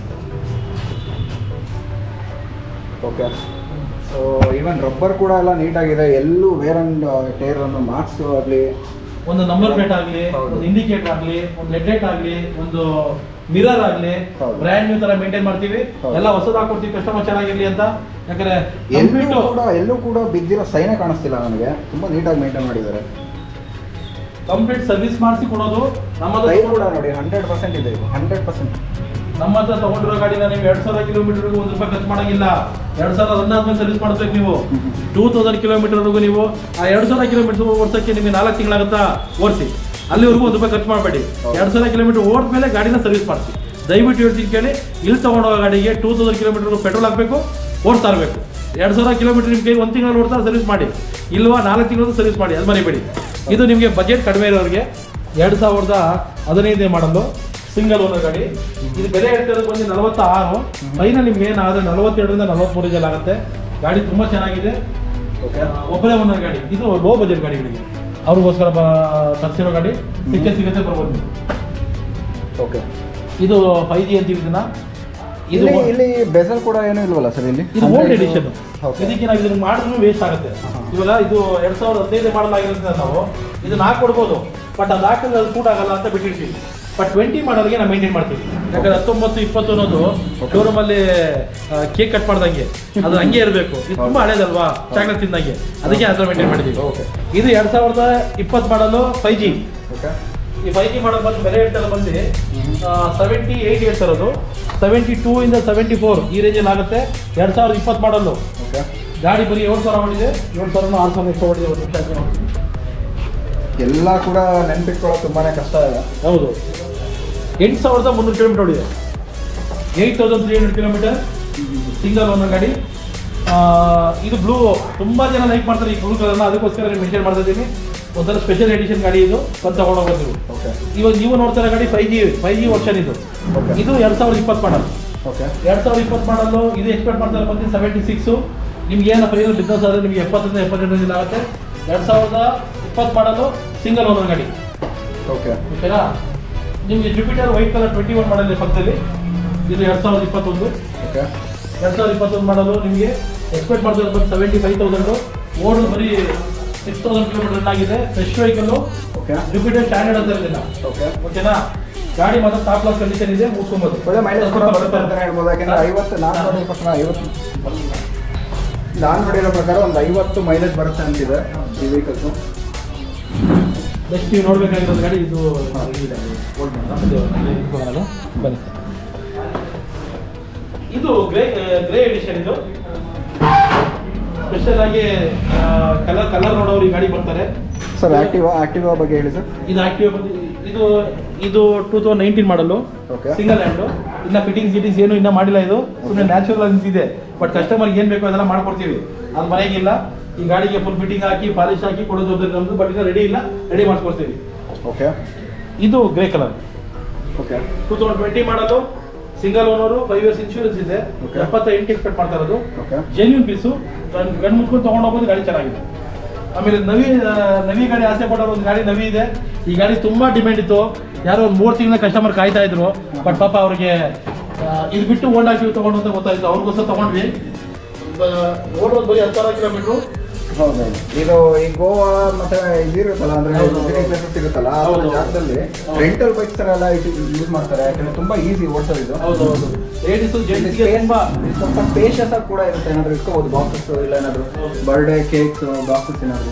ಓಕೆ ಸೊ ಈವನ್ ರಬ್ಬರ್ ಕೂಡ ಎಲ್ಲ ನೀಟಾಗಿದೆ ಎಲ್ಲೂ ವೇರ್ ಅಂಡ್ ಟೈರ್ ಅನ್ನು ಮಾರ್ಕ್ಸ್ ಆಗಲಿ ಒಂದು ನಂಬರ್ ಪ್ಲೇಟ್ ಆಗಲಿ ಹೌದು. ಒಂದು ಇಂಡಿಕೇಟರ್ ಆಗಲಿ ಒಂದು ಹೆಡ್ಲೈಟ್ ಆಗಲಿ ಒಂದು ಮಿರರ್ ಆಗಲಿ ಹೌದು. ಬ್ರ್ಯಾಂಡ್ ನ್ಯೂ ತರ ಮೇಂಟೈನ್ ಮಾಡ್ತೀವಿ ಹೌದು. ಎಲ್ಲ ಹೊಸದಾಗಿ ಕೊಡ್ತೀವಿ ಕಸ್ಟಮರ್ ಚೆನ್ನಾಗಿರ್ಲಿ ಅಂತ ಯಾಕಂದ್ರೆ ಎಲ್ಲೂ ಕಂಪ್ಲೀಟ್ ಕೂಡ ಎಲ್ಲೂ ಕೂಡ ಬಿದ್ದಿರೋ ಸೈನೇ ಕಾಣಿಸ್ತಿಲ್ಲ ನನಗೆ ತುಂಬ ನೀಟಾಗಿ ಮೇಂಟೈನ್ ಮಾಡಿದ್ದಾರೆ ಕಂಪ್ಲೀಟ್ ಸರ್ವಿಸ್ ಮಾಡಿಸಿ ಕೊಡೋದು ನಮ್ಮ ಹತ್ರ ಟೈರ್ ಕೂಡ ನೋಡಿ ಹಂಡ್ರೆಡ್ ಪರ್ಸೆಂಟ್ ಇದೆ ಇದು ಹಂಡ್ರೆಡ್ ಪರ್ಸೆಂಟ್ ನಮ್ಮ ಹತ್ರ ತಗೊಂಡಿರೋ ಗಾಡಿನ ನೀವು ಎರಡ್ ಸಾವಿರ ಕಿಲೋಮೀಟರ್ಗೂ ಒಂದು ರೂಪಾಯಿ ಖರ್ಚು ಮಾಡಂಗಿಲ್ಲ ಎರಡ್ ಸಾವಿರ ರನ್ ಆದ್ಮೇಲೆ ಸರ್ವಿಸ್ ಮಾಡಿಸ್ಬೇಕು ನೀವು ಹ್ಮ್. ಟೂ ತೌಸಂಡ್ ಕಿಲೋಮೀಟರ್ವರೆಗೂ ನೀವು ಆ ಎರಡ್ ಸಾವಿರ ಕಿಲೋಮೀಟರ್ ಓಡಿಸೋಕ್ಕೆ ನಿಮಗೆ ನಾಲ್ಕು ತಿಂಗಳಾಗುತ್ತಾ ಓಡಿಸಿ ಅಲ್ಲಿವರೆಗೂ ಒಂದು ರೂಪಾಯಿ ಖರ್ಚು ಮಾಡಬೇಡಿ ಹೌದು. ಎರಡ್ ಸಾವಿರ ಕಿಲೋಮೀಟರ್ ಓಡಿದ್ಮೇಲೆ ಗಾಡಿನ ಸರ್ವಿಸ್ ಮಾಡಿಸಿ ದಯವಿಟ್ಟು ಹೇಳ್ತೀನಿ ಕೇಳಿ ಇಲ್ಲಿ ತಗೊಂಡೋಗೋ ಗಾಡಿಗೆ ಟೂ ತೌಸಂಡ್ ಕಿಲೋಮೀಟರ್ ಪೆಟ್ರೋಲ್ ಹಾಕಬೇಕು ಓಡ್ತಾ ಇರಬೇಕು ಎರಡು ಸಾವಿರ ಕಿಲೋಮೀಟರ್ ನಿಮಗೆ ಒಂದು ತಿಂಗಳಲ್ಲಿ ಓಡ್ತಾ ಸರ್ವಿಸ್ ಮಾಡಿ ಇಲ್ವಾ ನಾಲ್ಕು ತಿಂಗಳು ಸರ್ವಿಸ್ ಮಾಡಿ ಅದು ಮರಿಬೇಡಿ ಇದು ನಿಮಗೆ ಬಜೆಟ್ ಕಡಿಮೆ ಇರೋರಿಗೆ ಎರಡು ಸಾವಿರದ ಹದಿನೈದನೇ ಮಾಡಲು ಸಿಂಗಲ್ ಓನರ್ ಗಾಡಿ ಇದು ಬೆಲೆ ಹೇಳ್ತಿರೋದು ಬಂದು ನಲವತ್ತ ಆರು ಫೈನಲ್ ನಿಮ್ಗೆ ಏನಾದ್ರೆ ನಲವತ್ತೆರಡರಿಂದ ನಲವತ್ಮೂರು ಜನ ಆಗುತ್ತೆ ಗಾಡಿ ತುಂಬ ಚೆನ್ನಾಗಿದೆ ಓಕೆ ಆ, ಒಬ್ಬರೇ ಓನರ್ ಗಾಡಿ ಇದು ಲೋ ಬಜೆಟ್ ಗಾಡಿಗಳಿಗೆ ಅವ್ರಿಗೋಸ್ಕರ ಬ ತರಿಸಿರೋ ಗಾಡಿ ಸಿಕ್ಕೇ ಸಿಗುತ್ತೆ ಬರ್ಬೋದು ನೀವು. ಓಕೆ ಇದು ಫೈವ್ ಜಿ ಅಂತೀವಿ ಇದನ್ನ ಇದು ಇಲ್ಲಿ ಇಲ್ಲಿ ಬೆಸಲ್ ಕೂಡ ಏನೂ ಇಲ್ವಲ್ಲ ಸರ್ ಇಲ್ಲಿ ಇದು ಓಲ್ಡ್ ಎಡಿಷನ್ ಓಕೆ ಇದಕ್ಕೆ ನಾವು ಇದನ್ನ ಮಾಡಿದ್ರು ವೇಸ್ಟ್ ಆಗುತ್ತೆ ಆಹಾ. ಇವಾಗ ಇದು ಎರಡ್ ಸಾವಿರದ ಹದಿನೈದು ಮಾಡಲ್ ಆಗಿರೋದ್ರಿಂದ ನಾವು ಇದನ್ನ ಹಾಕೊಡ್ಬೋದು ಬಟ್ ಅದು ಹಾಕಿದ್ರೆ ಅದು ಸೂಟ್ ಆಗಲ್ಲ ಅಂತ ಬಿಟ್ಟಿರ್ತೀವಿ ಬಟ್ ಟ್ವೆಂಟಿ ಮಾಡಲ್ಗೆ ನಾವು ಮೇಂಟೈನ್ ಮಾಡ್ತೀವಿ ಯಾಕಂದ್ರೆ ಹತ್ತೊಂಬತ್ತು ಇಪ್ಪತ್ತು ಅನ್ನೋದು ಶೋರೂಮ್ ಅಲ್ಲಿ ಕೇಕ್ ಕಟ್ ಮಾಡ್ದಂಗೆ ಅದು ಹಂಗೆ ಇರಬೇಕು ಇದು ತುಂಬಾ ಹಳೇದಲ್ವಾ ಚಾಕ್ಲೇಟ್ ತಿಂದಂಗೆ ಅದಕ್ಕೆ ಅದ್ರ ಮೇಂಟೈನ್ ಮಾಡಿದ್ದೀವಿ ಓಕೆ ಇದು ಎರಡ್ ಸಾವಿರದ ಇಪ್ಪತ್ತು ಮಾಡಲು ಫೈವ್ ಜಿ ಓಕೆ ಈ ಫೈವ್ ಜಿ ಮಾಡಲ್ ಬಂದು ಬೆಲೆ ಹೇಳ್ತಾರೆ ಬಂದು ಸೆವೆಂಟಿ ಏಯ್ಟ್ ಹೇಳ್ತಾರದು ಸೆವೆಂಟಿ ಟೂ ಇಂದ ಸೆವೆಂಟಿ ಫೋರ್ ಈ ರೇಂಜಲ್ಲಿ ಆಗುತ್ತೆ ಎರಡು ಸಾವಿರದ ಇಪ್ಪತ್ತು ಮಾಡಲ್ಲು ಓಕೆ ಗಾಡಿ ಬರೀ ಏಳು ಸಾವಿರ ಹೊಡಿದೆ ಏಳು ಸಾವಿರ ಆರು ಸಾವಿರ ಎಷ್ಟು ಹೊಡಿದೆ ಒಂದು ನಿಮಿಷ ಆದ್ಮೇಲೆ ನೋಡ್ತೀನಿ. ಎಲ್ಲ ಕೂಡ ನೆನ್ಪಿಟ್ಕೊಳ್ಳೋದು ತುಂಬಾನೇ ಕಷ್ಟ ಇದೆ ಹೌದು ಎಂಟು ಸಾವಿರದ ಮುನ್ನೂರು ಕಿಲೋಮೀಟರ್ ಹೊಡಿದೆ eight thousand three hundred kilometre single owner ಗಾಡಿ ಆ, ಇದು ಬ್ಲೂ ತುಂಬ ಜನ ಲೈಕ್ ಮಾಡ್ತಾರೆ ಈ ಬ್ಲೂ ಕಲರ್ನ ಅದಕ್ಕೋಸ್ಕರ ಮೆನ್ಷನ್ ಮಾಡ್ತಾ ಇದ್ದೀನಿ ಒಂಥರ ಸ್ಪೆಷಲ್ ಎಡಿಷನ್ ಗಾಡಿ ಇದು ಬಂದು ತಗೊಂಡೋಗೋದು ನೀವು ಓಕೆ ಇವಾಗ ನೀವು ನೋಡ್ತಾರೆ ಗಾಡಿ five G five G version ಇದು Okay. ಇದು ಎರಡು ಸಾವಿರದ ಇಪ್ಪತ್ತು ಮಾಡಲ್ ಓಕೆ ಎರಡು ಸಾವಿರದ ಇಪ್ಪತ್ತು ಮಾಡಲು ಇದು ಎಕ್ಸ್ಪೆಕ್ಟ್ ಮಾಡ್ತಾರೆ ಬಂದು ಸೆವೆಂಟಿ ಸಿಕ್ಸು ನಿಮ್ಗೆ ಏನು ಫೈನಲ್ ಬಿಸ್ನೆಸ್ ಆದರೆ ನಿಮಗೆ ಎಪ್ಪತ್ತರಿಂದ ಎಪ್ಪತ್ತೆಂಟು ದಿನ ಆಗುತ್ತೆ ಎರಡು ಸಾವಿರದ ಇಪ್ಪತ್ತು ಮಾಡಲು ಸಿಂಗಲ್ ಓನರ್ ಗಾಡಿ ಓಕೆ ಓಕೆನಾ ನಿಮಗೆ Jupiter white colour twenty one model ಪಕ್ಕದಲ್ಲಿ ಇದು ಎರಡು ಸಾವಿರದ ಇಪ್ಪತ್ತೊಂದು ಓಕೆ ಎರಡು ಸಾವಿರದ ಇಪ್ಪತ್ತೊಂದು ಮಾಡಲು ನಿಮಗೆ ಎಕ್ಸ್ಪೆಕ್ಟ್ ಮಾಡ್ತಾರೆ ಬಂದು ಸೆವೆಂಟಿ ಫೈವ್ ತೌಸಂಡು ಓಡು ಬರೀ ಸಿಕ್ಸ್ ತೌಸಂಡ್ ಕಿಲೋಮೀಟರ್ ರನ್ ಆಗಿದೆ fresh vehicle okay Jupiter standard ಅಂತ ಇರಲಿಲ್ಲ ಓಕೆ ಓಕೆನಾ ಗಾಡಿ ಮಾತ್ರ ಟಾಪ್ ಕ್ಲಾಸ್ ಕಂಡೀಷನ್ ಇದೆ ಮುಗಿಸ್ಕೊಬೋದು ಒಳ್ಳೆ ಮೈಲೇಜ್ ಕೂಡ ಬರುತ್ತೆ ಅಂತಲೇ ಹೇಳ್ಬೋದು ಯಾಕೆಂದ್ರೆ ಐವತ್ತು ನಾನು ನೋಡಿರೋ ಪ್ರಕಾರ ಐವತ್ತು ನಾನು ನೋಡಿರೋ ಪ್ರಕಾರ ಒಂದು ಐವತ್ತು ಮೈಲೇಜ್ ಬರುತ್ತೆ ಅಂತಿದೆ ಈ ವೆಹಿಕಲ್ಸು ನೆಕ್ಸ್ಟ್ ನೀವು ನೋಡ್ಬೇಕಾಗಿರೋದು ಗಾಡಿ ಇದು ಇದೆ ಓಲ್ಡ್ ಮಾಡಲ್ಲ ಬನ್ನಿ ಇದು ಗ್ರೇ ಗ್ರೇ ಎಡಿಷನ್ ಇದು ಸ್ಪೆಷಲ್ ಆಗಿ ಕಲರ್ ಕಲರ್ ನೋಡೋರು ಈ ಗಾಡಿ ಬರ್ತಾರೆ ಸರ್ ಆಕ್ಟಿವಾ ಆಕ್ಟಿವಾ ಬಗ್ಗೆ ಹೇಳಿ ಸರ್ ಇದು ಆಕ್ಟಿವ್ ಬಂದು ಇದು ಇದು two thousand nineteen model Okay. Single hand ಇನ್ನ ಫಿಟ್ಟಿಂಗ್ಸ್ ಗಿಟಿಂಗ್ಸ್ ಏನು ಇನ್ನೂ ಮಾಡಿಲ್ಲ ಇದು ಸುಮ್ಮನೆ ನ್ಯಾಚುರಲ್ ಅನ್ಸಿದೆ ಬಟ್ ಕಸ್ಟಮರ್ಗೆ ಏನು ಬೇಕೋ ಅದೆಲ್ಲ ಮಾಡ್ಕೊಡ್ತೀವಿ ಅದು ಮನೆಗಿಲ್ಲ ಈ ಗಾಡಿಗೆ ಫುಲ್ ಫಿಟ್ಟಿಂಗ್ ಹಾಕಿ ಪಾಲಿಶ್ ಹಾಕಿ ಕೊಡೋ ಜವಾಬ್ದಾರಿ ನಮ್ದು ಬಟ್ ಈಗ ರೆಡಿ ಇಲ್ಲ ರೆಡಿ ಮಾಡಿಸ್ಕೊಡ್ತೀವಿ ಓಕೆ ಇದು grey colour okay two thousand twenty model single owner five years insurance ಇದೆ Okay. ಎಪ್ಪತ್ತ ಎಂಟು ಎಕ್ಸ್ಪೆಕ್ಟ್ ಮಾಡ್ತಾ ಇರೋದು ಓಕೆ ಜೆನ್ಯೂನ್ ಪೀಸು ಗಂಡು ಮುಚ್ಕೊಂಡು ತೊಗೊಂಡೋಗ್ಬೋದು ಗಾಡಿ ಚೆನ್ನಾಗಿದೆ ಆಮೇಲೆ ನವಿ ಆ, ನವಿ ಗಾಡಿ ಆಸೆ ಪಡೋರು ಒಂದು ಗಾಡಿ ನವಿ ಇದೆ ಈ ಗಾಡಿ ತುಂಬಾ ಡಿಮ್ಯಾಂಡ್ ಇತ್ತು ಯಾರೋ ಒಂದು ಮೂರು ತಿಂಗಳ ಕಸ್ಟಮರ್ ಕಾಯ್ತಾ ಇದ್ರು ಬಟ್ ಪಾಪ ಅವ್ರಿಗೆ ಆ, ಇದು ಬಿಟ್ಟು ಓಲ್ಡ್ ಆಗಿ ತಗೊಂಡು ಅಂತ ಗೊತ್ತಾಯ್ತು ಅವ್ರಿಗೋಸ್ಕರ ತಗೊಂಡ್ವಿ ಓಡೋದು ಬರೀ ಹತ್ತು ಸಾವಿರ ಕಿಲೋಮೀಟ್ರು ಹೌದೌದು ಇದು ಈ ಗೋವಾ ಮತ್ತೆ ಇದಿರುತ್ತಲ್ಲ ಅಂದ್ರೆ ಹೌದು. ಪ್ಲೇಸಸ್ ಇರುತ್ತಲ್ಲ ಆ ಹೌದು. ಜಾಗದಲ್ಲಿ ಹೌದು. ರೆಂಟಲ್ ಬೈಕ್ಸ್ ತರ ಎಲ್ಲ ಯೂಸ್ ಮಾಡ್ತಾರೆ ಯಾಕಂದ್ರೆ ತುಂಬಾ ಈಸಿ ಓಡಿಸೋದು ಇದು ಹೌದು ಹೌದು ಲೇಡೀಸು ಜೆಂಟ್ಸ್ಗೆ ತುಂಬಾ ಸ್ವಲ್ಪ ಸ್ಪೇಷಿಯಸ್ ಆಗಿ ಕೂಡ ಇರುತ್ತೆ ಏನಾದ್ರು ಇಟ್ಕೋಬಹುದು ಬಾಕ್ಸಸ್ ಇಲ್ಲ ಏನಾದ್ರು ಹೌದು. ಬರ್ಡೇ ಕೇಕ್ಸ್ ಬಾಕ್ಸಸ್ ಏನಾದ್ರು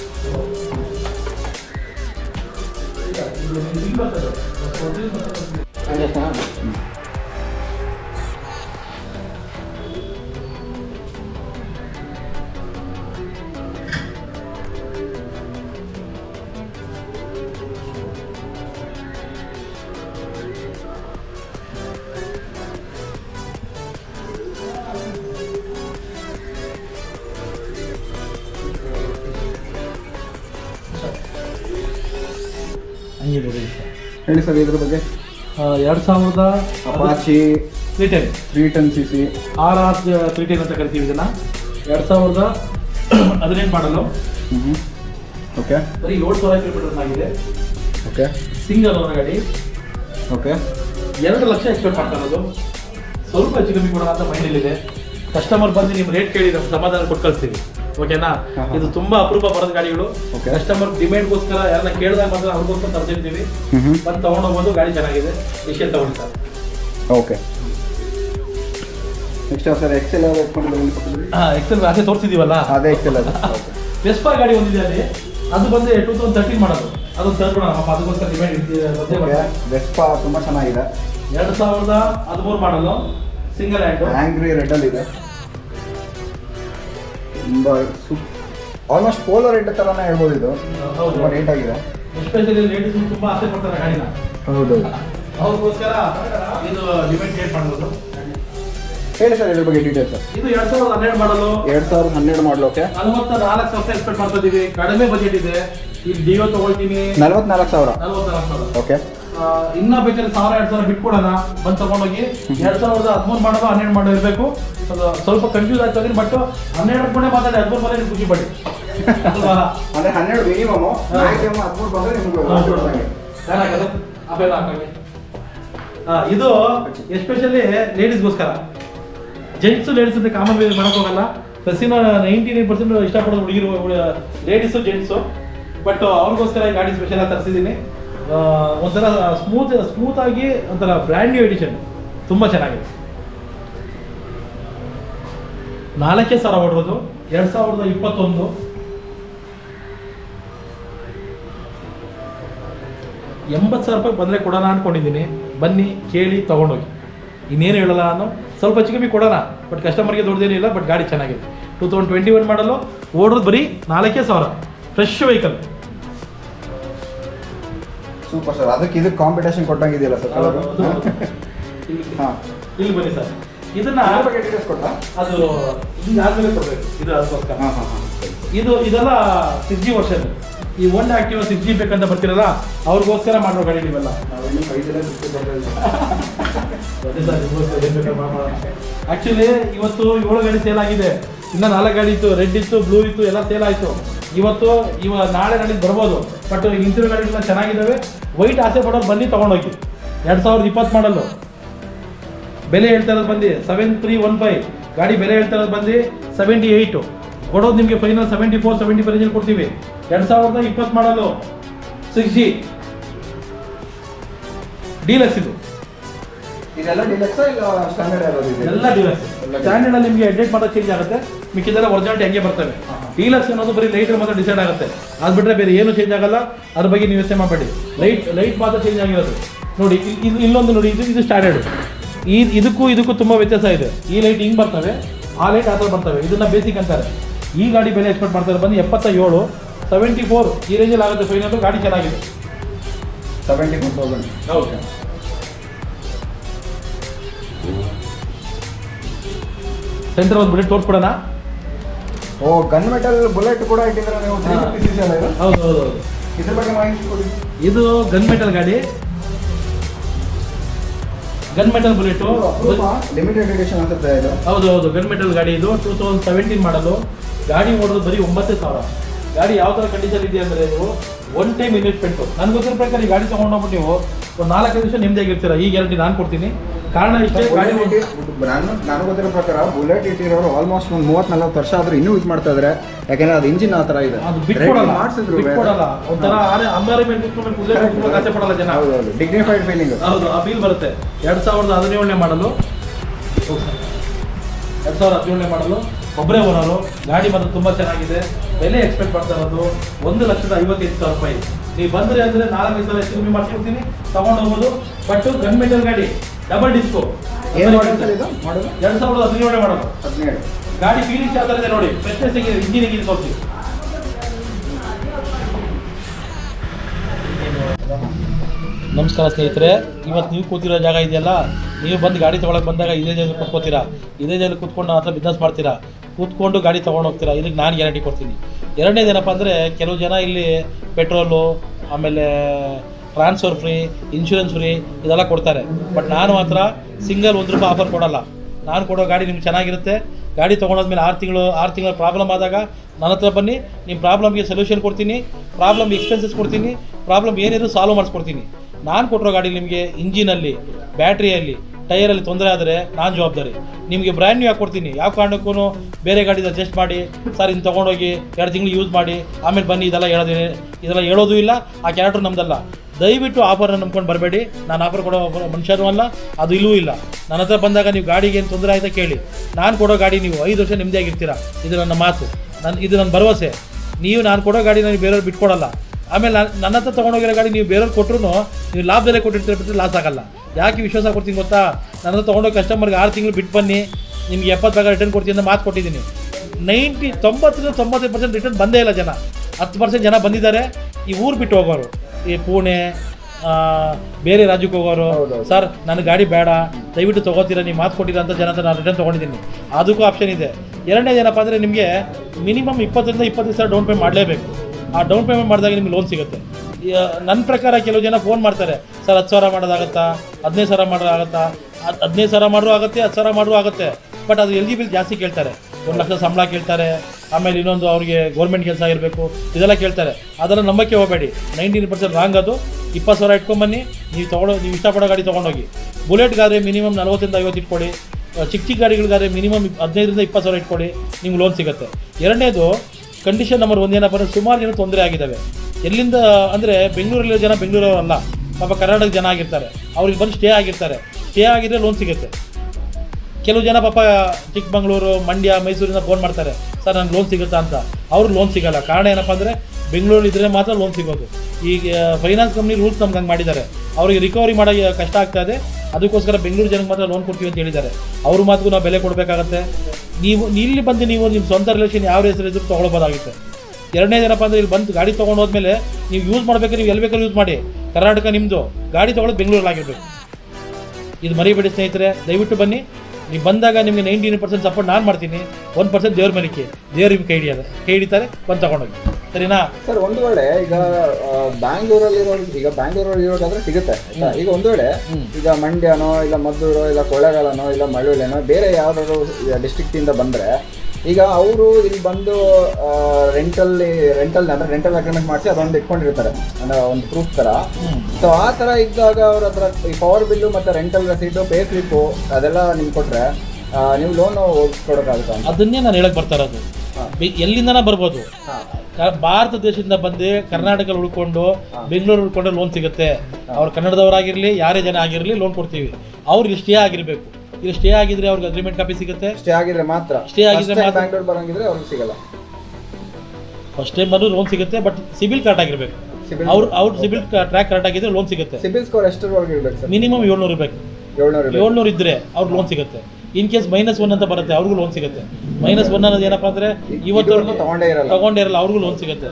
ಹಂಗೆ ನೋಡಿ ಹೇಳಿ ಸರ್ ಇದ್ರ ಬಗ್ಗೆ ಎರಡು ಸಾವಿರದ Apache three ten three ten C C R R three ten ಅಂತ ಕರಿತೀವಿ ಇದನ್ನ ಎರಡು ಸಾವಿರದ ಹದಿನೆಂಟು ಮಾಡಲು ಓಕೆ ಬರೀ ಏಳು ಸಾವಿರ ಕಿಲೋಮೀಟರ್ ಆಗಿದೆ ಓಕೆ ಸಿಂಗಲ್ ಓನರ್ ಗಾಡಿ ಓಕೆ ಎರಡು ಲಕ್ಷ ಎಕ್ಸ್ಪೆಕ್ಟ್ ಮಾಡ್ತಾ ಇರೋದು ಸ್ವಲ್ಪ ಹೆಚ್ಚು ಕಮ್ಮಿ ಕೊಡೋ ಅಂತ ಮೈಂಡಲ್ಲಿದೆ ಕಸ್ಟಮರ್ ಬಂದು ನಿಮ್ಮ ರೇಟ್ ಕೇಳಿ ನಮ್ಮ ಸಮಾಧಾನ ಕೊಟ್ಟು ಕಳಿಸ್ತೀವಿ ಓಕೆನಾ ಹಾ, ಹಾ. ಇದು ತುಂಬಾ ಅಪರೂಪ ಬರೋದು ಗಾಡಿಗಳು Okay. ಕಸ್ಟಮರ್ ಡಿಮ್ಯಾಂಡ್ಗೋಸ್ಕರ ಯಾರನ್ನ ಕೇಳಿದಾಗ ಮಾತ್ರ ಅವ್ರಿಗೋಸ್ಕರ ತರ್ಸಿರ್ತೀವಿ ಹ್ಮ್ ಬಂದು ತಗೊಂಡೋಗ್ಬೋದು ಗಾಡಿ ಚೆನ್ನಾಗಿದೆ ವಿಷಯ ತಗೊಳ್ಳಿ sir okay next sir XL ಯಾವ್ದು ಇಟ್ಕೊಂಡಿದ್ದೀವಿ ಹಾಂ ಎಕ್ಸೆಲ್ ಅದೇ ತೋರಿಸಿದೀವಲ್ಲ ಅದೇ ಎಕ್ಸೆಲ್ ಅದು ವೆಸ್ಪಾ ಗಾಡಿ ಒಂದಿದೆ ಅಲ್ಲಿ ಅದು ಬಂದು ಟೂ ತೌಸಂಡ್ ತರ್ಟೀನ್ ಮಾಡೋದು ಅದನ್ನ ತರ್ಕೊಳೋಣ ಪಾಪ ಅದಕ್ಕೋಸ್ಕರ ಡಿಮ್ಯಾಂಡ್ ಬಂದೇ ಬರ್ತದೆ ವೆಸ್ಪಾ ತುಂಬ ಚೆನ್ನಾಗಿದೆ ಎರಡು ಸಾವಿರದ ಹದಿಮೂರು ಮಾಡಲು ಸಿಂಗಲ್ ಹ್ಯಾಂಡ್ ಆಂಗ್ರಿ ರೆಡ್ಡಲ್ಲಿ ಇದೆ ತುಂಬ ಆಲ್ಮೋಸ್ಟ್ ಪೋಲೋ ರೆಡ್ ಥರನೇ ಹೇಳ್ಬೋದು ಇದು ಹೌದು ತುಂಬ ನೀಟಾಗಿದೆ ಎಸ್ಪೆಷಲಿ ಲೇಡೀಸ್ ತುಂಬಾ ಆಸೆ ಪಡ್ತಾರೆ ಗಾಡಿನ ಹೌದು ಅವ್ರಿಗೋಸ್ಕರ ಇದು ಡಿಮ್ಯಾಂಡ್ ಕ್ರಿಯೇಟ್ ಮಾಡ್ಬೋದು ಹೇಳಿ ಸರ್ ಇದ್ರ ಬಗ್ಗೆ ಡೀಟೇಲ್ಸ್ ಇದು ಎರಡ್ ಸಾವಿರದ ಹನ್ನೆರಡು ಮಾಡಲು ಎರಡು ಸಾವಿರದ ಹನ್ನೆರಡು ಮಾಡಲು ಓಕೆ ನಲವತ್ತ ನಾಲ್ಕು ಸಾವಿರ ಎಕ್ಸ್ಪೆಕ್ಟ್ ಮಾಡ್ತಾ ಇದೀವಿ ಕಡಿಮೆ ಬಜೆಟ್ ಇದೆ ಈಗ ಡಿಯೋ ತಗೊಳ್ತೀನಿ ನಲ್ವತ್ನಾಲ್ಕು ಸಾವಿರ ನಲವತ್ನಾಲ್ಕು ಸಾವಿರ ಓಕೆ ಆ, ಇನ್ನ ಬೇಕಾದ್ರೆ ಸಾವಿರ ಎರಡ್ ಸಾವಿರ ಬಿಟ್ಕೊಡೋಣ ಬಂದು ತಗೊಂಡೋಗಿ ಎರಡ್ ಸಾವಿರದ ಹದಿಮೂರು ಮಾಡೋದು ಹನ್ನೆರಡು ಮಾಡೋ ಇರಬೇಕು ಸ್ವಲ್ಪ ಕನ್ಫ್ಯೂಸ್ ಆಗ್ತಾ ಇದೀನಿ ಬಟ್ ಹನ್ನೆರಡು ಕೂಡ ಮಾತಾಡಿ ಹದಿಮೂರು ಬಂದ್ರೆ ನೀವು ಖುಷಿ ಪಡಿ ಅಲ್ವಾ ಅಂದರೆ ಹನ್ನೆರಡು ಮಿನಿಮಮ್ ಮ್ಯಾಕ್ಸಿಮಮ್ ಹದಿಮೂರು ಬಂದರೆ ನಿಮ್ಗೆ ಏನಾಗದು? ಅವೆಲ್ಲ ಹಾಕಂಗೆ. ಆ, ಇದು ಎಸ್ಪೆಷಲಿ ಲೇಡೀಸ್ಗೋಸ್ಕರ ಜೆಂಟ್ಸು ಲೇಡೀಸ್ ಅಂತ ಕಾಮನ್ ವೇರ್ ಮಾಡಕ್ ಹೋಗಲ್ಲ ಬಸ್ಸಿನ ನೈಂಟಿ ನೈನ್ ಪರ್ಸೆಂಟ್ ಇಷ್ಟಪಡೋದು ಹುಡುಗಿರು ಲೇಡೀಸು ಜೆಂಟ್ಸು ಬಟ್ ಅವ್ರಿಗೋಸ್ಕರ ಈ ಗಾಡಿ ಸ್ಪೆಷಲ್ ಆಗಿ ತರಿಸಿದ್ದೀನಿ ಒಂಥರ ಸ್ಮೂತ್ ಸ್ಮೂತ್ ಆಗಿ ಒಂಥರ ಬ್ರ್ಯಾಂಡ್ ನ್ಯೂ ಎಡಿಷನ್ ತುಂಬ ಚೆನ್ನಾಗಿದೆ ನಾಲ್ಕೇ ಸಾವಿರ ಓಡಿರೋದು ಎರಡು ಸಾವಿರದ ಇಪ್ಪತ್ತೊಂದು ಎಂಬತ್ತು ಸಾವಿರ ರೂಪಾಯಿ ಬಂದರೆ ಕೊಡೋಣ ಅಂದ್ಕೊಂಡಿದ್ದೀನಿ ಬನ್ನಿ ಕೇಳಿ ತೊಗೊಂಡೋಗಿ ಇನ್ನೇನು ಹೇಳಲ್ಲ ನಾನು ಸ್ವಲ್ಪ ಹೆಚ್ಚು ಕಮ್ಮಿ ಕೊಡೋಣ ಬಟ್ ಕಸ್ಟಮರ್ಗೆ ದೊಡ್ಡದೇನಿಲ್ಲ ಬಟ್ ಗಾಡಿ ಚೆನ್ನಾಗಿದೆ ಟೂ ತೌಸಂಡ್ ಟ್ವೆಂಟಿ ಒನ್ ಮಾಡಲು ಓಡೋದು ಬರೀ ನಾಲ್ಕೇ ಸಾವಿರ ಫ್ರೆಶ್ ವೆಹಿಕಲ್ ಸೂಪರ್ ಸರ್ ಅದಕ್ಕೆ ಇದಕ್ಕೆ ಕಾಂಪಿಟೇಷನ್ ಕೊಟ್ಟಂಗಿದೆಯಲ್ಲ ಸರ್ ಕಲರು ಹಾಂ ಇಲ್ಲಿ ಬನ್ನಿ ಸರ್ ಇದನ್ನ ಅದ್ರ ಬಗ್ಗೆ ಡೀಟೇಲ್ಸ್ ಕೊಟ್ಟಾ ಅದು ಹಿಂಗಾದ್ಮೇಲೆ ಕೊಡಬೇಕು ಇದು ಅದಕ್ಕೋಸ್ಕರ ಹಾಂ ಹಾಂ ಹಾಂ ಇದು ಇದೆಲ್ಲ ಸಿಕ್ಸ್ ಜಿ ವರ್ಷನ್ ಈ ಒನ್ ಆಕ್ಟಿವ್ ಸಿಕ್ಸ್ ಜಿ ಬೇಕಂತ ಬರ್ತಿರಲ್ಲ ಅವ್ರಿಗೋಸ್ಕರ ಮಾಡೋ ಗಾಡಿ ನೀವೆಲ್ಲ ನಾವಿನ್ನೂ ಫೈವ್ ಜನ ಸಿಕ್ಸ್ಟಿ ಆಕ್ಚುಲಿ ಇವತ್ತು ಏಳು ಗಾಡಿ ಸೇಲ್ ಆಗಿದೆ ಇನ್ನ ನಾಲ್ಕು ಗಾಡಿ ಇತ್ತು ರೆಡ್ ಇತ್ತು ಬ್ಲೂ ಇತ್ತು ಎಲ್ಲ ಸೇಲ್ ಆಯ್ತು ಇವತ್ತು ಇವ ನಾಳೆ ನಾಳಿದ್ದು ಬರ್ಬೋದು ಬಟ್ ಇಂತಿರೋ ಗಾಡಿಗಳೆಲ್ಲ ಚೆನ್ನಾಗಿದ್ದಾವೆ ವೈಟ್ ಆಸೆ ಪಡೋರು ಬನ್ನಿ ತಗೊಂಡೋಗಿ ಎರಡು ಸಾವಿರದ ಇಪ್ಪತ್ತು ಮಾಡಲು ಬೆಲೆ ಹೇಳ್ತಾ ಇರೋದು ಬಂದು ಸೆವೆನ್ ತ್ರೀ ಒನ್ ಫೈವ್ ಗಾಡಿ ಬೆಲೆ ಹೇಳ್ತಾ ಇರೋದು ಬಂದು ಸೆವೆಂಟಿ ಏಯ್ಟು ಕೊಡೋದು ನಿಮಗೆ final seventy four seventy five ರೇಂಜಲ್ಲಿ ಕೊಡ್ತೀವಿ ಎರಡು ಸಾವಿರದ ಇಪ್ಪತ್ತು ಮಾಡಲು ಸಿಕ್ಸ್ ಜಿ ಡೀಲಕ್ಸ್ ಇದು ಇದೆಲ್ಲ ಡಿಲೆಕ್ಸಾ ಇಲ್ಲ ಸ್ಟ್ಯಾಂಡರ್ಡ್ ಯಾವ್ದು ಇದೆ ಎಲ್ಲ ಡೀಲಕ್ಸ್ ಎಲ್ಲ ಸ್ಟ್ಯಾಂಡರ್ಡ್ ಅಲ್ಲಿ ನಿಮಗೆ ಅಡ್ಡೇಟ್ ಮಾಡೋದು ಚೇಂಜ್ ಆಗುತ್ತೆ ಮಿಕ್ಕಿದೆಲ್ಲ ಒರಿಜಿನಾಲಿಟಿ ಹಂಗೆ ಬರ್ತವೆ ಹಾ, ಹಾ. ಡೀಲಕ್ಸ್ ಅನ್ನೋದು ಬರೀ ಲೈಟ್ ಮಾತ್ರ ಡಿಸೈಡ್ ಆಗುತ್ತೆ ಅದು ಬಿಟ್ಟರೆ ಬೇರೆ ಏನು ಚೇಂಜ್ ಆಗಲ್ಲ ಅದ್ರ ಬಗ್ಗೆ ನೀವು ಯೋಚನೆ ಮಾಡಬೇಡಿ ಲೈಟ್ ಲೈಟ್ ಮಾತ್ರ ಚೇಂಜ್ ಆಗಿರೋದು ನೋಡಿ ಇಲ್- ಇದು ಇಲ್ಲೊಂದು ನೋಡಿ ಇದು ಇದು ಸ್ಟ್ಯಾಂಡರ್ಡ್ ಈ ಇದಕ್ಕೂ ಇದಕ್ಕೂ ತುಂಬ ವ್ಯತ್ಯಾಸ ಇದೆ ಈ ಲೈಟ್ ಹಿಂಗೆ ಬರ್ತವೆ ಆ ಲೈಟ್ ಆ ಥರ ಬರ್ತವೆ ಇದನ್ನ ಬೇಸಿಕ್ ಅಂತಾರೆ ಈ ಗಾಡಿ ಬೆಲೆ ಎಕ್ಸ್ಪೆಕ್ಟ್ ಮಾಡ್ತಾರೆ ಬಂದು ಎಪ್ಪತ್ತ ಏಳು ಸೆವೆಂಟಿ ಫೋರ್ ಈ ರೇಂಜಲ್ಲಿ ಆಗುತ್ತೆ ಫೈನಲ್ ಗಾಡಿ ಚೆನ್ನಾಗಿದೆ ಸೆವೆಂಟಿ ಫೋರ್ ತೌಸಂಡ್ ಹೌದು ಸೆಂಟರ್ ಒಂದು ಬಿಡಿ ತೋರಿಸ್ಬಿಡೋಣ ಓ ಗನ್ ಮೆಟಲ್ ಬುಲೆಟ್ ಕೂಡ ಇಟ್ಟಿದ್ರೆ ನೀವು ತ್ರೀ ಹಾ. ಫಿಫ್ಟಿ ಸಿ ಅಲ್ಲ ಇದು ಹೌದು ಹೌದು ಹೌದು ಇದ್ರ ಬಗ್ಗೆ ಮಾಹಿತಿ ಕೊಡಿ ಇದು ಗನ್ ಮೆಟಲ್ ಗಾಡಿ gun metal bullet limited edition ಅನ್ಸುತ್ತೆ ಇದು ಹೌದು ಹೌದು ಗನ್ ಮೆಟಲ್ ಗಾಡಿ ಇದು ಟೂ ತೌಸಂಡ್ ಸೆವೆಂಟೀನ್ ಮಾಡಲು ಗಾಡಿ ಓಡೋದು ಬರೀ ಒಂಬತ್ತೇ ಸಾವಿರ ಗಾಡಿ ಯಾವ ಥರ ಕಂಡೀಷನ್ ಇದೆ ಅಂದರೆ ನೀವು ಒನ್ ಟೈಮ್ ಇನ್ವೆಸ್ಟ್ಮೆಂಟು ನನಗೆ ಗೊತ್ತಿರೋ ಪ್ರಕಾರ ಈ ಗಾಡಿ ತೊಗೊಂಡೋಗ್ಬಿಟ್ಟು ನೀವು ಒಂದು ನಾಲ್ಕೈದು ದಿವಸ ನಿಮ್ಮದಾಗಿರ್ತೀರ ಈ ಗ್ಯಾರಂಟಿ ನಾನು ಕೊಡ್ತೀನಿ ಕಾರಣ ಇಷ್ಟೇ ಗಾಡಿ ಬುಲೆಟ್ ಇಟ್ಟಿ- ನಾನು ನಾನು ಗೊತ್ತಿರೋ ಪ್ರಕಾರ ಬುಲೆಟ್ ಇಟ್ಟಿರೋರು ಆಲ್ಮೋಸ್ಟ್ ಒಂದು ಮೂವತ್ತು ನಲ್ವತ್ತು ವರ್ಷ ಆದ್ರೂ ಇನ್ನೂ ಯೂಸ್ ಮಾಡ್ತಾ ಇದ್ದಾರೆ ಯಾಕೆಂದ್ರೆ ಅದು ಇಂಜಿನ್ ಆ ಥರ ಇದೆ ಅದು ಬಿಟ್ಕೊಡಲ್ಲ ಮಾಡಿಸಿದ್ರು ಬಿಟ್ಕೊಡಲ್ಲ ಒಂಥರ ಅಂಬಾರಿ ಮೇಲೆ ಕೂತ್ಕೊಂಡು ಕುದುರೆ ಮೇಲೆ ಕೂತ್ಕೊಂಡು ಆಸೆ ಪಡಲ್ಲ ಜನ ಹೌದು ಹೌದು ಡಿಗ್ನಿಫೈಡ್ ಫೀಲಿಂಗ್ ಹೌದು ಆ ಫೀಲ್ ಬರುತ್ತೆ ಎರಡು ಸಾವಿರದ ಹದಿನೇಳನೇ ಮಾಡಲು ಎರಡು ಸಾವಿರದ ಹದಿನೇಳನೇ ಮಾಡಲು ಒಬ್ಬರೇ ಓನರು ಗಾಡಿ ಮಾತ್ರ ತುಂಬ ಚೆನ್ನಾಗಿದೆ ಬೆಲೆ ಎಕ್ಸ್ಪೆಕ್ಟ್ ಮಾಡ್ತಾ ಇರೋದು ಒಂದು ಲಕ್ಷದ ಐವತ್ತೈದು ಸಾವಿರ ರೂಪಾಯಿ ನೀವು ಬಂದರೆ ಅಂದರೆ ನಾಲ್ಕೈದು ಸಾವಿರ ಹೆಚ್ಚು ಕಮ್ಮಿ ಮಾಡ್ಕೊಡ್ತೀನಿ ತಗೊಂಡು ಹೋಗ್ಬೋದು ಬಟ್ ಗನ್ ಮೆಟಲ್ ಗಾಡಿ ಡಬಲ್ ಡಿಸ್ಕೋ ಏನು ಮಾಡಿ ಸರ್ ಇದು ಮಾಡೋದು ಎರಡು ಸಾವಿರದ ಹದಿನೇಳನೇ ಮಾಡಲು ಹದಿನೇಳು ಗಾಡಿ ಫೀಲಿಂಗ್ಸ್ ಯಾವ ಥರ ಇದೆ ನೋಡಿ ಫ್ರೆಶ್ನೆಸ್ ಹೇಗಿದೆ ಇಂಜಿನ್ ಹೇಗಿದೆ ತೋರಿಸಿ ನಮಸ್ಕಾರ ಸ್ನೇಹಿತರೆ ಇವತ್ತು ನೀವು ಕೂತಿರೋ ಜಾಗ ಇದೆಯಲ್ಲ ನೀವು ಬಂದು ಗಾಡಿ ತೊಗೊಳಕ್ಕೆ ಬಂದಾಗ ಇದೇ ಜಾಗ ಕೂತ್ಕೋತೀರಾ ಇದೇ ಜಾಗ ಕೂತ್ಕೊಂಡು ನನ್ನ ಹತ್ರ ಬಿಸ್ನೆಸ್ ಮಾಡ್ತೀರಾ ಕೂತ್ಕೊಂಡು ಗಾಡಿ ತೊಗೊಂಡು ಹೋಗ್ತೀರಾ ಇದಕ್ಕೆ ನಾನು ಗ್ಯಾರಂಟಿ ಕೊಡ್ತೀನಿ ಎರಡನೇದೇನಪ್ಪ ಅಂದರೆ ಕೆಲವು ಜನ ಇಲ್ಲಿ ಪೆಟ್ರೋಲು ಆಮೇಲೆ ಟ್ರಾನ್ಸ್ಫರ್ ಫ್ರೀ ಇನ್ಶೂರೆನ್ಸ್ ಫ್ರೀ ಇದೆಲ್ಲ ಕೊಡ್ತಾರೆ ಬಟ್ ನಾನು ಮಾತ್ರ ಸಿಂಗಲ್ ಒಂದು ರೂಪಾಯಿ ಆಫರ್ ಕೊಡಲ್ಲ ನಾನು ಕೊಡೋ ಗಾಡಿ ನಿಮ್ಗೆ ಚೆನ್ನಾಗಿರುತ್ತೆ ಗಾಡಿ ತೊಗೊಂಡೋದ್ಮೇಲೆ ಆರು ತಿಂಗಳು ಆರು ತಿಂಗಳ ಪ್ರಾಬ್ಲಮ್ ಆದಾಗ ನನ್ನ ಹತ್ರ ಬನ್ನಿ ನಿಮ್ಮ ಪ್ರಾಬ್ಲಮ್ಗೆ ಸೊಲ್ಯೂಷನ್ ಕೊಡ್ತೀನಿ ಪ್ರಾಬ್ಲಮ್ ಎಕ್ಸ್ಪೆನ್ಸಸ್ ಕೊಡ್ತೀನಿ ಪ್ರಾಬ್ಲಮ್ ಏನಿದ್ರು ಸಾಲ್ವ್ ಮಾಡಿಸ್ಕೊಡ್ತೀನಿ ನಾನು ಕೊಟ್ಟಿರೋ ಗಾಡಿ ನಿಮಗೆ ಇಂಜಿನಲ್ಲಿ ಬ್ಯಾಟ್ರಿಯಲ್ಲಿ ಟೈರಲ್ಲಿ ತೊಂದರೆ ಆದರೆ ನಾನು ಜವಾಬ್ದಾರಿ ನಿಮಗೆ ಬ್ರ್ಯಾಂಡ್ ನ್ಯೂ ಕೊಡ್ತೀನಿ ಯಾವ ಕಾರಣಕ್ಕೂ ಬೇರೆ ಗಾಡಿ ಅಡ್ಜಸ್ಟ್ ಮಾಡಿ ಸರ್ ಇನ್ನು ತೊಗೊಂಡೋಗಿ ಎರಡು ತಿಂಗಳು ಯೂಸ್ ಮಾಡಿ ಆಮೇಲೆ ಬನ್ನಿ ಇದೆಲ್ಲ ಹೇಳೋದು ಇದೆಲ್ಲ ಹೇಳೋದು ಇಲ್ಲ ಆ ಕ್ಯಾರೆಕ್ಟರ್ ನಮ್ದಲ್ಲ ದಯವಿಟ್ಟು ಆಫರ್ನ ನಂಬ್ಕೊಂಡು ಬರಬೇಡಿ ನಾನು ಆಫರ್ ಕೊಡೋ ಒಬ್ಬ ಮನುಷ್ಯನೂ ಅಲ್ಲ ಅದು ಇಲ್ಲೂ ಇಲ್ಲ ನನ್ನ ಹತ್ರ ಬಂದಾಗ ನೀವು ಗಾಡಿಗೆ ಏನು ತೊಂದರೆ ಆಯ್ತಾ ಕೇಳಿ ನಾನು ಕೊಡೋ ಗಾಡಿ ನೀವು ಐದು ವರ್ಷ ನಿಮ್ಮದೇ ಆಗಿರ್ತೀರಾ ಇದು ನನ್ನ ಮಾತು ನನ್ನ ಇದು ನನ್ನ ಭರವಸೆ ನೀವು ನಾನು ಕೊಡೋ ಗಾಡಿ ನನಗೆ ಬೇರೆಯವ್ರು ಬಿಟ್ಕೊಡಲ್ಲ ಆಮೇಲೆ ನಾನ್- ನನ್ನ ಹತ್ರ ತೊಗೊಂಡೋಗಿರೋ ಗಾಡಿ ನೀವು ಬೇರೆಯವ್ರು ಕೊಟ್ಟರು ನೀವು ಲಾಭದಲ್ಲೇ ಕೊಟ್ಟಿರ್ತೀರ ಬಿಟ್ಟರೆ ಲಾಸ್ ಆಗಲ್ಲ ಯಾಕೆ ವಿಶ್ವಾಸ ಕೊಡ್ತೀನಿ ಗೊತ್ತಾ ನನ್ನ ಹತ್ರ ತೊಗೊಂಡೋಗಿ ಕಸ್ಟಮರ್ಗೆ ಆರು ತಿಂಗಳು ಬಿಟ್ಟು ಬನ್ನಿ ನಿಮ್ಗೆ ಎಪ್ಪತ್ತು ಭಾಗ ರಿಟರ್ನ್ ಕೊಡ್ತೀನಿ ಅಂತ ಮಾತು ಕೊಟ್ಟಿದ್ದೀನಿ ನೈಂಟಿ ತೊಂಬತ್ತರಿಂದ ತೊಂಬತ್ತೈದು ಪರ್ಸೆಂಟ್ ರಿಟರ್ನ್ ಬಂದೇ ಇಲ್ಲ ಜನ ಹತ್ತು ಪರ್ಸೆಂಟ್ ಜನ ಬಂದಿದ್ದಾರೆ ಈ ಊರು ಬಿಟ್ಟು ಹೋಗೋರು ಈ ಪುಣೆ ಆ, ಬೇರೆ ರಾಜ್ಯಕ್ಕೆ ಹೋಗೋರು ಹೌದೌದು. ಸರ್ ನನ್ನ ಗಾಡಿ ಬೇಡ ದಯವಿಟ್ಟು ತೊಗೋತೀರಾ ನೀವು ಮಾತು ಕೊಟ್ಟಿರ ಅಂತ ಜನ ಹತ್ರ ನಾನು ರಿಟರ್ನ್ ತೊಗೊಂಡಿದ್ದೀನಿ ಅದಕ್ಕೂ ಆಪ್ಷನ್ ಇದೆ ಎರಡನೇದು ಏನಪ್ಪ ಅಂದರೆ ನಿಮಗೆ ಮಿನಿಮಮ್ ಇಪ್ಪತ್ತರಿಂದ ಇಪ್ಪತ್ತೈದು ಸಾವಿರ ಡೌನ್ ಪೇಮೆಂಟ್ ಮಾಡಲೇಬೇಕು ಆ ಡೌನ್ ಪೇಮೆಂಟ್ ಮಾಡಿದಾಗ ನಿಮ್ಗೆ ಲೋನ್ ಸಿಗುತ್ತೆ ಈ, ನನ್ನ ಪ್ರಕಾರ ಕೆಲವು ಜನ ಫೋನ್ ಮಾಡ್ತಾರೆ ಸರ್ ಹತ್ತು ಸಾವಿರ ಮಾಡೋದಾಗತ್ತಾ ಹದಿನೈದು ಸಾವಿರ ಮಾಡೋದಾಗತ್ತಾ ಹದ್- ಹದಿನೈದು ಸಾವಿರ ಮಾಡ್ರೂ ಆಗುತ್ತೆ ಹತ್ತು ಸಾವಿರ ಮಾಡ್ರೂ ಆಗುತ್ತೆ ಬಟ್ ಅದು ಎಲಿಜಿಬಲ್ ಜಾಸ್ತಿ ಕೇಳ್ತಾರೆ ಒಂದು ಲಕ್ಷ ಸಂಬಳ ಕೇಳ್ತಾರೆ ಆಮೇಲೆ ಇನ್ನೊಂದು ಅವ್ರಿಗೆ ಗೌರ್ಮೆಂಟ್ ಕೆಲಸ ಇರಬೇಕು ಇದೆಲ್ಲ ಕೇಳ್ತಾರೆ ಅದನ್ನು ನಂಬಕ್ಕೆ ಹೋಗಬೇಡಿ ನೈಂಟೀನ್ ಪರ್ಸೆಂಟ್ ರಾಂಗ್ ಅದು ಇಪ್ಪತ್ತು ಸಾವಿರ ಇಟ್ಕೊಂಬನ್ನಿ ನೀವು ತೊಗೊಳೋ ನೀವು ಇಷ್ಟಪಡೋ ಗಾಡಿ ತೊಗೊಂಡೋಗಿ ಬುಲೆಟ್ಗಾದ್ರೆ ಮಿನಿಮಮ್ ನಲ್ವತ್ತರಿಂದ ಐವತ್ತು ಇಟ್ಕೊಳ್ಳಿ ಆ, ಚಿಕ್ಕ ಚಿಕ್ಕ ಗಾಡಿಗಳಿಗಾದ್ರೆ ಮಿನಿಮಮ್ ಹದಿನೈದರಿಂದ ಇಪ್ಪತ್ತು ಸಾವಿರ ಇಟ್ಕೊಳ್ಳಿ ನಿಮ್ಗೆ ಲೋನ್ ಸಿಗುತ್ತೆ ಎರಡನೇದು ಕಂಡೀಷನ್ ನಂಬರ್ ಒಂದು ಏನಪ್ಪ ಅಂದರೆ ಸುಮಾರು ಜನ ತೊಂದರೆ ಆಗಿದ್ದಾವೆ ಎಲ್ಲಿಂದ ಅಂದರೆ ಬೆಂಗಳೂರಲ್ಲಿರೋ ಜನ ಬೆಂಗಳೂರವರಲ್ಲ ಪಾಪ ಕರ್ನಾಟಕ ಜನ ಆಗಿರ್ತಾರೆ ಅವ್ರಿಗೆ ಬಂದು ಸ್ಟೇ ಆಗಿರ್ತಾರೆ ಸ್ಟೇ ಆಗಿದ್ರೆ ಲೋನ್ ಸಿಗುತ್ತೆ ಕೆಲವು ಜನ ಪಾಪ ಚಿಕ್ಕಮಂಗ್ಳೂರು ಮಂಡ್ಯ ಮೈಸೂರಿಂದ ಫೋನ್ ಮಾಡ್ತಾರೆ ಸರ್ ನನಗೆ ಲೋನ್ ಸಿಗುತ್ತಾ ಅಂತ ಅವ್ರಿಗೆ ಲೋನ್ ಸಿಗಲ್ಲ ಕಾರಣ ಏನಪ್ಪ ಅಂದರೆ ಬೆಂಗಳೂರು ಇದ್ದರೆ ಮಾತ್ರ ಲೋನ್ ಸಿಗೋದು ಈಗ ಫೈನಾನ್ಸ್ ಕಂಪ್ನಿ ರೂಲ್ಸ್ ನಮ್ಗೆ ಹಂಗೆ ಮಾಡಿದ್ದಾರೆ ಅವರಿಗೆ ರಿಕವರಿ ಮಾಡೋ ಕಷ್ಟ ಆಗ್ತಾ ಇದೆ ಅದಕ್ಕೋಸ್ಕರ ಬೆಂಗಳೂರು ಜನಕ್ಕೆ ಮಾತ್ರ ಲೋನ್ ಕೊಡ್ತೀವಿ ಅಂತ ಹೇಳಿದ್ದಾರೆ ಅವ್ರ ಮಾತಿಗೂ ನಾವು ಬೆಲೆ ಕೊಡಬೇಕಾಗತ್ತೆ ನೀವು ಇಲ್ಲಿ ಬಂದು ನೀವು ನಿಮ್ಮ ಸ್ವಂತ ರಿಲೇಷನ್ ಯಾವ ಹೆಸರು ಇದ್ರೂ ತೊಗೊಳ್ಬೋದಾಗುತ್ತೆ ಎರಡನೇ ಏನಪ್ಪ ಅಂದರೆ ಇಲ್ಲಿ ಬಂದು ಗಾಡಿ ತೊಗೊಂಡು ಹೋದ್ಮೇಲೆ ನೀವು ಯೂಸ್ ಮಾಡಬೇಕಾದ್ರೆ ನೀವು ಎಲ್ಲಿ ಬೇಕಾದ್ರೂ ಯೂಸ್ ಮಾಡಿ ಕರ್ನಾಟಕ ನಿಮ್ಮದು ಗಾಡಿ ತೊಗೊಳೋದು ಬೆಂಗಳೂರಲ್ಲಿ ಆಗಿರಬೇಕು ಇದು ಮರಿಬೇಡಿ ಸ್ನೇಹಿತರೆ ದಯವಿಟ್ಟು ಬನ್ನಿ ನೀವು ಬಂದಾಗ ನಿಮಗೆ ನೈಂಟೀನ್ ಪರ್ಸೆಂಟ್ ಸಪೋರ್ಟ್ ನಾನು ಮಾಡ್ತೀನಿ ಒನ್ ಪರ್ಸೆಂಟ್ ದೇವ್ರ ಮೇಲಿಕೆ ದೇವ್ರ ನಿಮ್ಗೆ ಕೈ ಹಿಡಿಯೋದು ಕೈ ಹಿಡಿತಾರೆ ಬಂದು ತಗೊಂಡೋಗಿ ಸರಿನಾ ಸರ್ ಒಂದು ವೇಳೆ ಈಗ ಬ್ಯಾಂಗ್ಳೂರಲ್ಲಿ ಇರೋ ಈಗ ಬ್ಯಾಂಗ್ಳೂರಲ್ಲಿ ಇರೋದಾದ್ರೆ ಸಿಗುತ್ತೆ ಆಯ್ತಾ? ಈಗ ಒಂದು ವೇಳೆ ಹ್ಮ್. ಈಗ ಮಂಡ್ಯನೋ ಇಲ್ಲ ಮದ್ದೂರೋ ಇಲ್ಲ ಕೊಳ್ಳೇಗಾಲನೋ ಇಲ್ಲ ಮಳವಳ್ಳಿನೋ ಬೇರೆ ಯಾವ್ದಾದ್ರು ಡಿಸ್ಟ್ರಿಕ್ಟ್ ಇಂದ ಬಂದ್ರೆ ಈಗ ಅವರು ಇಲ್ಲಿ ಬಂದು ರೆಂಟಲ್ ರೆಂಟಲ್ ಅಂದ್ರೆ ರೆಂಟಲ್ ಅಗ್ರಿಮೆಂಟ್ ಮಾಡಿಸಿ ಅದೊಂದು ಇಟ್ಕೊಂಡಿರ್ತಾರೆ ಅಂದ್ರೆ ಒಂದು ಪ್ರೂಫ್ ತರ ಹ್ಮ್. ಸೊ ಆ ತರ ಇದ್ದಾಗ ಅವ್ರ ಹತ್ರ ಈ ಪವರ್ ಬಿಲ್ಲು ಮತ್ತೆ ರೆಂಟಲ್ ರಸೀಟು ಪೇ ಸ್ಲಿಪ್ಪು ಅದೆಲ್ಲ ನಿಮ್ಗೆ ಕೊಟ್ರೆ ಆ, ನೀವು ಲೋನ್ ಕೊಡೋಕ್ಕಾಗುತ್ತಾ ಅಂತ ಅದನ್ನೇ ನಾನು ಹೇಳಕ್ ಬರ್ತಾ ಇರೋದು ಹಾ. ಬೆ- ಎಲ್ಲಿಂದನ ಬರ್ಬೋದು ಹಾಂ ಕ- ಭಾರತ ದೇಶದಿಂದ ಬಂದು ಕರ್ನಾಟಕದಲ್ಲಿ ಉಳ್ಕೊಂಡು ಹಾ. ಬೆಂಗಳೂರು ಉಳ್ಕೊಂಡು ಲೋನ್ ಸಿಗುತ್ತೆ ಅವ್ರು ಕನ್ನಡದವರಾಗಿರಲಿ ಯಾರೇ ಜನ ಆಗಿರಲಿ ಲೋನ್ ಕೊಡ್ತೀವಿ ಅವ್ರಿಗೆ ಸ್ಟೇ ಆಗಿರಬೇಕು ಇಲ್ಲಿ ಸ್ಟೇ ಆಗಿದ್ರೆ ಅವ್ರಿಗೆ ಅಗ್ರಿಮೆಂಟ್ ಕಾಪಿ ಸಿಗುತ್ತೆ ಸ್ಟೇ ಆಗಿದ್ರೆ ಮಾತ್ರ Stay ಆಗಿದ್ರೆ ಮಾತ್ರ. ಬ್ಯಾಂಗ್ಳೂರ್ ಬರಂಗಿದ್ರೆ ಅವ್ರಿಗೆ ಸಿಗಲ್ಲ ಫಸ್ಟ್ ಟೈಮ್ ಬಂದು ಲೋನ್ ಸಿಗುತ್ತೆ ಬಟ್ ಸಿಬಿಲ್ ಕರೆಕ್ಟ್ ಆಗಿರಬೇಕು ಸಿಬಿಲ್ ಅವ್ರು ಅವ್ರ ಸಿಬಿಲ್ ಟ್ರ್ಯಾಕ್ ಕರೆಕ್ಟ್ ಆಗಿದ್ರೆ ಲೋನ್ ಸಿಗುತ್ತೆ ಸಿಬಿಲ್ ಸ್ಕೋರ್ ಎಷ್ಟರವರೆಗೆ ಇರ್ಬೇಕು ಸರ್ ಮಿನಿಮಮ್ ಏಳ್ನೂರು ಇರಬೇಕು ಏಳ್ನೂರು ಇರ್ಬೇಕು ಏಳ್ನೂರು ಇದ್ರೆ ಅವ್ರಿಗೆ ಲೋನ್ ಸಿಗುತ್ತೆ ಇನ್ ಕೇಸ್ ಮೈನಸ್ ಒನ್ ಅಂತ ಬರುತ್ತೆ ಅವ್ರಿಗೂ ಲೋನ್ ಸಿಗುತ್ತೆ ಮೈನಸ್ ಒನ್ ಅನ್ನೋದು ಏನಪ್ಪ ಅಂದರೆ ಇವತ್ತವರೆಗೂ ಇದುವರೆಗೂ ತಗೊಂಡೇ ಇರಲ್ಲ ತಗೊಂಡೇ ಇರಲ್ಲ ಅವ್ರಿಗೂ ಲೋನ್ ಸಿಗುತ್ತೆ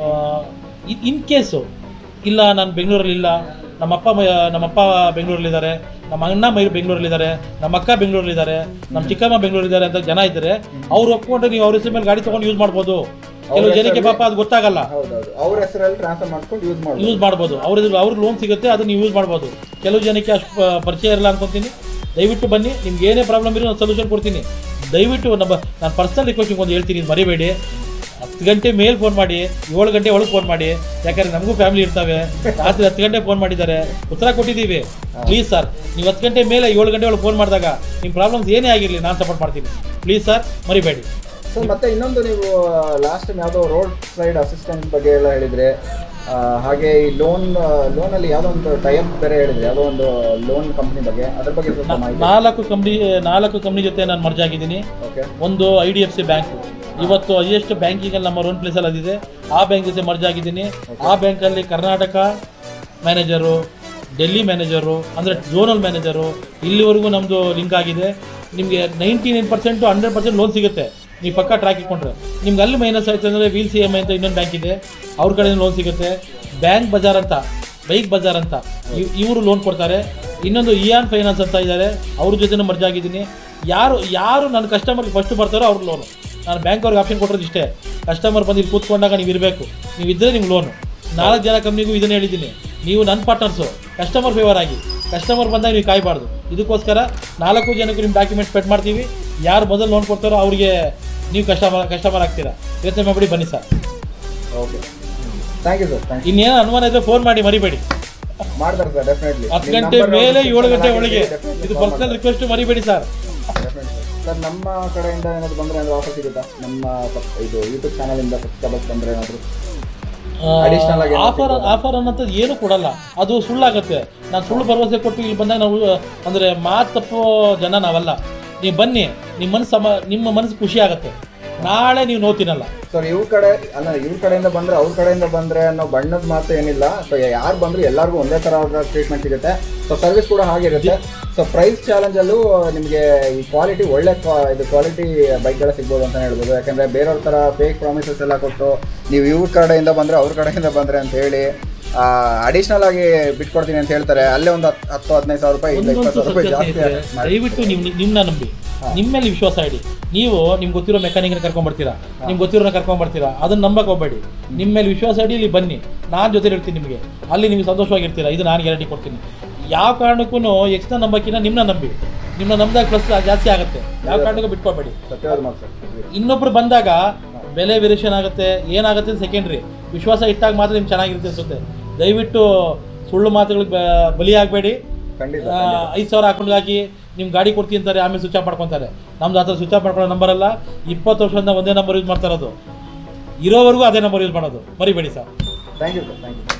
ಇನ್ ಕೇಸು ಇಲ್ಲ ನಾನು ಬೆಂಗಳೂರಲ್ಲಿ ಇಲ್ಲ ನಮ್ಮಪ್ಪ ಮ- ನಮ್ಮಪ್ಪ ಬೆಂಗಳೂರಲ್ಲಿದ್ದಾರೆ ನಮ್ಮ ಅಣ್ಣ ಮೈ ಬೆಂಗಳೂರಲ್ಲಿದ್ದಾರೆ ನಮ್ಮ ಅಕ್ಕ ಬೆಂಗಳೂರಲ್ಲಿದ್ದಾರೆ ನಮ್ಮ ಚಿಕ್ಕಮ್ಮ ಬೆಂಗಳೂರಿದ್ದಾರೆ ಅಂತ ಜನ ಇದ್ದಾರೆ ಅವ್ರು ಒಪ್ಕೊಂಡ್ರೆ ನೀವು ಅವ್ರ ಹೆಸರು ಮೇಲೆ ಗಾಡಿ ತೊಗೊಂಡು ಯೂಸ್ ಮಾಡ್ಬೋದು ಕೆಲವು ಜನಕ್ಕೆ ಪಾಪ ಅದು ಗೊತ್ತಾಗಲ್ಲ ಹೌದೌದು ಅವ್ರ ಹೆಸರಲ್ಲಿ ಟ್ರಾನ್ಸ್ಫರ್ ಮಾಡ್ಕೊಂಡು ಯೂಸ್ ಮಾಡ್ಬೋದು ಯೂಸ್ ಮಾಡ್ಬೋದು ಅವ್ರದ್ದು ಅವ್ರಿಗೆ ಲೋನ್ ಸಿಗುತ್ತೆ ಅದನ್ನ ಯೂಸ್ ಮಾಡ್ಬೋದು ಕೆಲವು ಜನಕ್ಕೆ ಅಷ್ಟು ಪ- ಪರಿಚಯ ಇರಲ್ಲ ಅನ್ಕೊಂತೀನಿ ದಯವಿಟ್ಟು ಬನ್ನಿ ನಿಮ್ಗೆ ಏನೇ ಪ್ರಾಬ್ಲಮ್ ಇರೋ ನಾನು ಸೊಲ್ಯೂಷನ್ ಕೊಡ್ತೀನಿ ದಯವಿಟ್ಟು ನಮ್ಮ ನಾನು ಪರ್ಸನಲ್ ರಿಕ್ವೆಸ್ಟ್ ಒಂದು ಹೇಳ್ತೀನಿ ಇದು ಮರಿಬೇಡಿ ಹತ್ತು ಗಂಟೆ ಮೇಲೆ ಫೋನ್ ಮಾಡಿ ಏಳು ಗಂಟೆ ಒಳಗೆ ಫೋನ್ ಮಾಡಿ ಯಾಕಂದ್ರೆ ನಮಗೂ ಫ್ಯಾಮಿಲಿ ಇರ್ತವೆ ರಾತ್ರಿ ಹತ್ತು ಗಂಟೆ ಫೋನ್ ಮಾಡಿದ್ದಾರೆ ಉತ್ತರ ಕೊಟ್ಟಿದ್ದೀವಿ ಪ್ಲೀಸ್ ಸರ್ ನೀವು ಹತ್ತು ಗಂಟೆ ಮೇಲೆ ಏಳು ಗಂಟೆ ಒಳಗೆ ಫೋನ್ ಮಾಡಿದಾಗ ನಿಮ್ಮ ಪ್ರಾಬ್ಲಮ್ಸ್ ಏನೇ ಆಗಿರಲಿ ನಾನು ಸಪೋರ್ಟ್ ಮಾಡ್ತೀನಿ ಪ್ಲೀಸ್ ಸರ್ ಮರಿಬೇಡಿ ಸರ್ ಮತ್ತೆ ಇನ್ನೊಂದು ನೀವು ಲಾಸ್ಟ್ ಟೈಮ್ ಯಾವುದೋ ರೋಡ್ ಸೈಡ್ ಅಸಿಸ್ಟೆಂಟ್ ಬಗ್ಗೆ ಎಲ್ಲ ಹೇಳಿದ್ರೆ ಆ, ಹಾಗೆ ಈ ಲೋನ್ ಲೋನಲ್ಲಿ ಯಾವುದೋ ಒಂದು ಟೈಪ್ ಬೇರೆ ಹೇಳಿದ್ರೆ ಯಾವುದೋ ಒಂದು ಲೋನ್ ಕಂಪ್ನಿ ಬಗ್ಗೆ ಅದ್ರ ಬಗ್ಗೆ ಸ್ವಲ್ಪ ಮಾಹಿತಿ ನಾಲ್ಕು ಕಂಪ್ನಿ ನಾಲ್ಕು ಕಂಪ್ನಿ ಜೊತೆ ನಾನು ಮರ್ಜ್ ಆಗಿದ್ದೀನಿ ಓಕೆ ಒಂದು I D F C bank ಇವತ್ತು ಹೈಯೆಸ್ಟ್ ಬ್ಯಾಂಕಿಂಗಲ್ಲಿ ನಮ್ಮ ಓನ್ ಪ್ಲೇಸಲ್ಲಿ ಅದಿದೆ ಆ ಬ್ಯಾಂಕ್ ಜೊತೆ ಮರ್ಜ್ ಆಗಿದ್ದೀನಿ ಆ ಬ್ಯಾಂಕಲ್ಲಿ ಕರ್ನಾಟಕ ಮ್ಯಾನೇಜರು ಡೆಲ್ಲಿ ಮ್ಯಾನೇಜರು ಅಂದರೆ ಝೋನಲ್ ಮ್ಯಾನೇಜರು ಇಲ್ಲಿವರೆಗೂ ನಮ್ಮದು ಲಿಂಕ್ ಆಗಿದೆ ನಿಮಗೆ ninety nine percent hundred percent loan ಸಿಗುತ್ತೆ ನೀವು ಪಕ್ಕ ಟ್ರ್ಯಾಕ್ ಇಟ್ಕೊಂಡ್ರೆ ನಿಮ್ಗೆ ಅಲ್ಲಿ ಮೈನಸ್ ಆಯ್ತು ಅಂದರೆ ವೀಲ್ ಸಿ ಎಮ್ ಐ ಅಂತ ಇನ್ನೊಂದು ಬ್ಯಾಂಕ್ ಇದೆ ಅವ್ರ ಕಡೆ ಲೋನ್ ಸಿಗುತ್ತೆ ಬ್ಯಾಂಕ್ ಬಜಾರ್ ಅಂತ ಬೈಕ್ ಬಜಾರ್ ಅಂತ ಇವ್- ಇವರು ಲೋನ್ ಕೊಡ್ತಾರೆ ಇನ್ನೊಂದು ಇಯಾನ್ ಫೈನಾನ್ಸ್ ಅಂತ ಇದ್ದಾರೆ ಅವ್ರ ಜೊತೆ ಮರ್ಜ್ ಆಗಿದ್ದೀನಿ ಯಾರು ಯಾರು ನನ್ನ ಕಸ್ಟಮರ್ಗೆ ಫಸ್ಟ್ ಬರ್ತಾರೋ ಅವ್ರ ಲೋನು ನಾನು ಬ್ಯಾಂಕ್ ಅವ್ರಿಗೆ ಆಪ್ಷನ್ ಕೊಟ್ಟರು ಇಷ್ಟೇ ಕಸ್ಟಮರ್ ಬಂದು ಇಲ್ಲಿ ಕೂತ್ಕೊಂಡಾಗ ನೀವು ಇರಬೇಕು ನೀವು ಇದ್ದರೆ ನಿಮ್ಗೆ ಲೋನು ನಾಲ್ಕು ಜನ ಕಂಪ್ನಿಗೂ ಇದನ್ನು ಹೇಳಿದ್ದೀನಿ ನೀವು ನನ್ನ ಪಾರ್ಟ್ನರ್ಸು ಕಸ್ಟಮರ್ ಫೇವರ್ ಆಗಿ ಕಸ್ಟಮರ್ ಬಂದಾಗ ನೀವು ಕಾಯಬಾರ್ದು ಇದಕ್ಕೋಸ್ಕರ ನಾಲ್ಕು ಜನಕ್ಕೆ ನಿಮ್ಮ ಡಾಕ್ಯುಮೆಂಟ್ ಸ್ಪೆಡ್ ಮಾಡ್ತೀವಿ ಯಾರು ಮೊದಲು ಲೋನ್ ಕೊಡ್ತಾರೋ ಅವ್ರಿಗೆ ನೀವು ಕಸ್ಟಮರ್ ಕಸ್ಟಮರ್ ಆಗ್ತೀರಾ ಯೋಚನೆ ಮಾಡಿಬಿಡಿ ಬನ್ನಿ sir okay thank you sir thank ಇನ್ನೇನು ಅನುಮಾನ ಇದ್ದರೆ ಫೋನ್ ಮಾಡಿ ಮರಿಬೇಡಿ ಯು ಮಾಡ್ತಾರೆ ಸರ್ ಡೆಫಿನೆಟ್ಲಿ ಹತ್ತು ಗಂಟೆ ಮೇಲೆ ಏಳು ಗಂಟೆ ಒಳಗೆ ಇದು ಪರ್ಸನಲ್ ರಿಕ್ವೆಸ್ಟ್ ಮರಿಬೇಡಿ ಸರ್ ಸರ್ ನಮ್ಮ ಕಡೆಯಿಂದ ಏನಾದ್ರು ಬಂದರೆ ಏನಾದ್ರು ಆಫರ್ ಸಿಗುತ್ತಾ ನಮ್ಮ ಸಬ್- ಇದು ಯೂಟ್ಯೂಬ್ ಚಾನಲಿಂದ ಸಬ್ಸ್ಕ್ರೈಬರ್ಸ್ ಬಂದರೆ ಏನಾದರೂ Additional ಆಗಿ ಏನಾದ್ರು ಆಫರ್ ಆಫರ್ ಅನ್ನೋಂಥದ್ದು ಏನು ಕೊಡಲ್ಲ ಅದು ಸುಳ್ಳಾಗುತ್ತೆ ನಾನು ಸುಳ್ಳು ಭರವಸೆ ಕೊಟ್ಟು ಇಲ್ಲಿ ಬಂದಾಗ ನಾವು ಅಂದರೆ ಮಾತು ತಪ್ಪೋ ಜನ ನಾವಲ್ಲ ನೀವು ಬನ್ನಿ ನಿಮ್ಮ ಮನಸ್ಸು ಸಮ ನಿಮ್ಮ ಮನಸ್ಸು ಖುಷಿ ಆಗುತ್ತೆ ನಾಳೆ ನೀವು ನೋವು ತಿನ್ನಲ್ಲ ಸೊ ಇವ್ರ ಕಡೆ ಅಲ್ಲ ಇವ್ರ ಕಡೆಯಿಂದ ಬಂದ್ರೆ ಅವ್ರ ಕಡೆಯಿಂದ ಬಂದ್ರೆ ಅನ್ನೋ ಬಣ್ಣದ ಮಾತು ಏನಿಲ್ಲ ಸೊ ಯಾರು ಬಂದ್ರು ಎಲ್ಲರಿಗೂ ಒಂದೇ ಥರವಾದ ಟ್ರೀಟ್ಮೆಂಟ್ ಸಿಗುತ್ತೆ ಸೊ ಸರ್ವಿಸ್ ಕೂಡ ಹಾಗಿರುತ್ತೆ ಸೊ ಪ್ರೈಸ್ ಚಾಲೆಂಜಲ್ಲೂ ನಿಮಗೆ ಈ ಕ್ವಾಲಿಟಿ ಒಳ್ಳೆ ಕ್ವಾ- ಇದು ಕ್ವಾಲಿಟಿ ಬೈಕ್ಗಳ ಸಿಗ್ಬೋದು ಅಂತ ಹೇಳ್ಬೋದು ಯಾಕಂದರೆ ಬೇರೆಯವ್ರ ಥರ ಫೇಕ್ ಪ್ರಾಮಿಸಸ್ ಎಲ್ಲ ಕೊಟ್ಟು ನೀವು ಇವ್ರ ಕಡೆಯಿಂದ ಬಂದರೆ ಅವ್ರ ಕಡೆಯಿಂದ ಬಂದರೆ ಅಂತ ಹೇಳಿ ಅಡಿಷ್ನಲ್ ಆಗಿ ಬಿಟ್ಕೊಡ್ತೀನಿ ಅಂತ ಹೇಳ್ತಾರೆ ಅಲ್ಲೇ ಒಂದು ಹತ್ತು ಹತ್ತು ಹದಿನೈದು ಸಾವಿರ ರೂಪಾಯಿ ಇಲ್ಲ ಇಪ್ಪತ್ತು ಒಂದೊಂದು ಸಾವಿರ ರೂಪಾಯಿ ಸತ್ಯ ಜಾಸ್ತಿ ಸ್ನೇಹಿತರೆ, ಮಾಡಿ- ದಯವಿಟ್ಟು ನೀವು ನಿಮ್ಮನ್ನ ನಂಬಿ ನಿಮ್ಮ ಮೇಲೆ ವಿಶ್ವಾಸ ಇಡಿ ನೀವು ನಿಮ್ಗೆ ಗೊತ್ತಿರೋ ಮೆಕ್ಯಾನಿಕ್ನ ಕರ್ಕೊಂಡ್ ಬರ್ತೀರಾ ನಿಮ್ಗೆ ಗೊತ್ತಿರೋನ ಕರ್ಕೊಂಡ್ ಬರ್ತೀರಾ ಅದನ್ನ ನಂಬಕ್ ಹೋಗ್ಬೇಡಿ ನಿಮ್ಮ ಮೇಲೆ ವಿಶ್ವಾಸ ಇಡಿ ಇಲ್ಲಿ ಬನ್ನಿ ನಾನು ಜೊತೆ ಇರ್ತೀನಿ ನಿಮಗೆ ಅಲ್ಲಿ ನಿಮಗೆ ಸಂತೋಷವಾಗಿರ್ತೀರಾ ಇದು ನಾನು ಗ್ಯಾರಂಟಿ ಕೊಡ್ತೀನಿ ಯಾವ ಕಾರಣಕ್ಕೂ ಎಕ್ಸ್ನ ನಂಬಕ್ಕಿಂತ ನಿಮ್ಮನ್ನ ನಂಬಿ ನಿಮ್ಮನ್ನ ನಂಬಿದಾಗ ಪ್ಲಸ್ ಜಾಸ್ತಿ ಆಗುತ್ತೆ ಯಾವ ಕಾರಣಕ್ಕೂ ಬಿಟ್ಕೊಬೇಡಿ ಸತ್ಯವಾದ ಮಾತು ಸರ್ ಇನ್ನೊಬ್ರು ಬಂದಾಗ ಬೆಲೆ ವೇರಿಯೇಷನ್ ಆಗುತ್ತೆ ಏನಾಗುತ್ತೆ ಸೆಕೆಂಡ್ರಿ ವಿಶ್ವಾಸ ಇಟ್ಟಾಗ ಮಾತ್ರ ನಿಮ್ಗೆ ಚೆನ್ನಾಗಿರುತ್ತೆ ಅನ್ಸುತ್ತೆ ದಯವಿಟ್ಟು ಸುಳ್ಳು ಮಾತುಗಳಿಗೆ ಬ- ಬಲಿಯಾಗಬೇಡಿ ಖಂಡಿತ ಐದು ಸಾವಿರ ಅಕೌಂಟ್ಗೆ ಹಾಕಿ ನಿಮ್ಮ ಗಾಡಿ ಕೊಡ್ತೀನಿ ಅಂತಾರೆ ಆಮೇಲೆ ಸ್ವಿಚ್ ಆಫ್ ಮಾಡ್ಕೊತಾರೆ ನಮ್ದು ಆ ಥರ ಸ್ವಿಚ್ ಆಫ್ ಮಾಡ್ಕೊಳ್ಳೋ ನಂಬರ್ ಅಲ್ಲ ಇಪ್ಪತ್ತು ವರ್ಷದಿಂದ ಒಂದೇ ನಂಬರ್ ಯೂಸ್ ಮಾಡ್ತಾ ಇರೋದು ಇರೋವರೆಗೂ ಅದೇ ನಂಬರ್ ಯೂಸ್ ಮಾಡೋದು ಮರಿಬೇಡಿ sir thank you sir thank you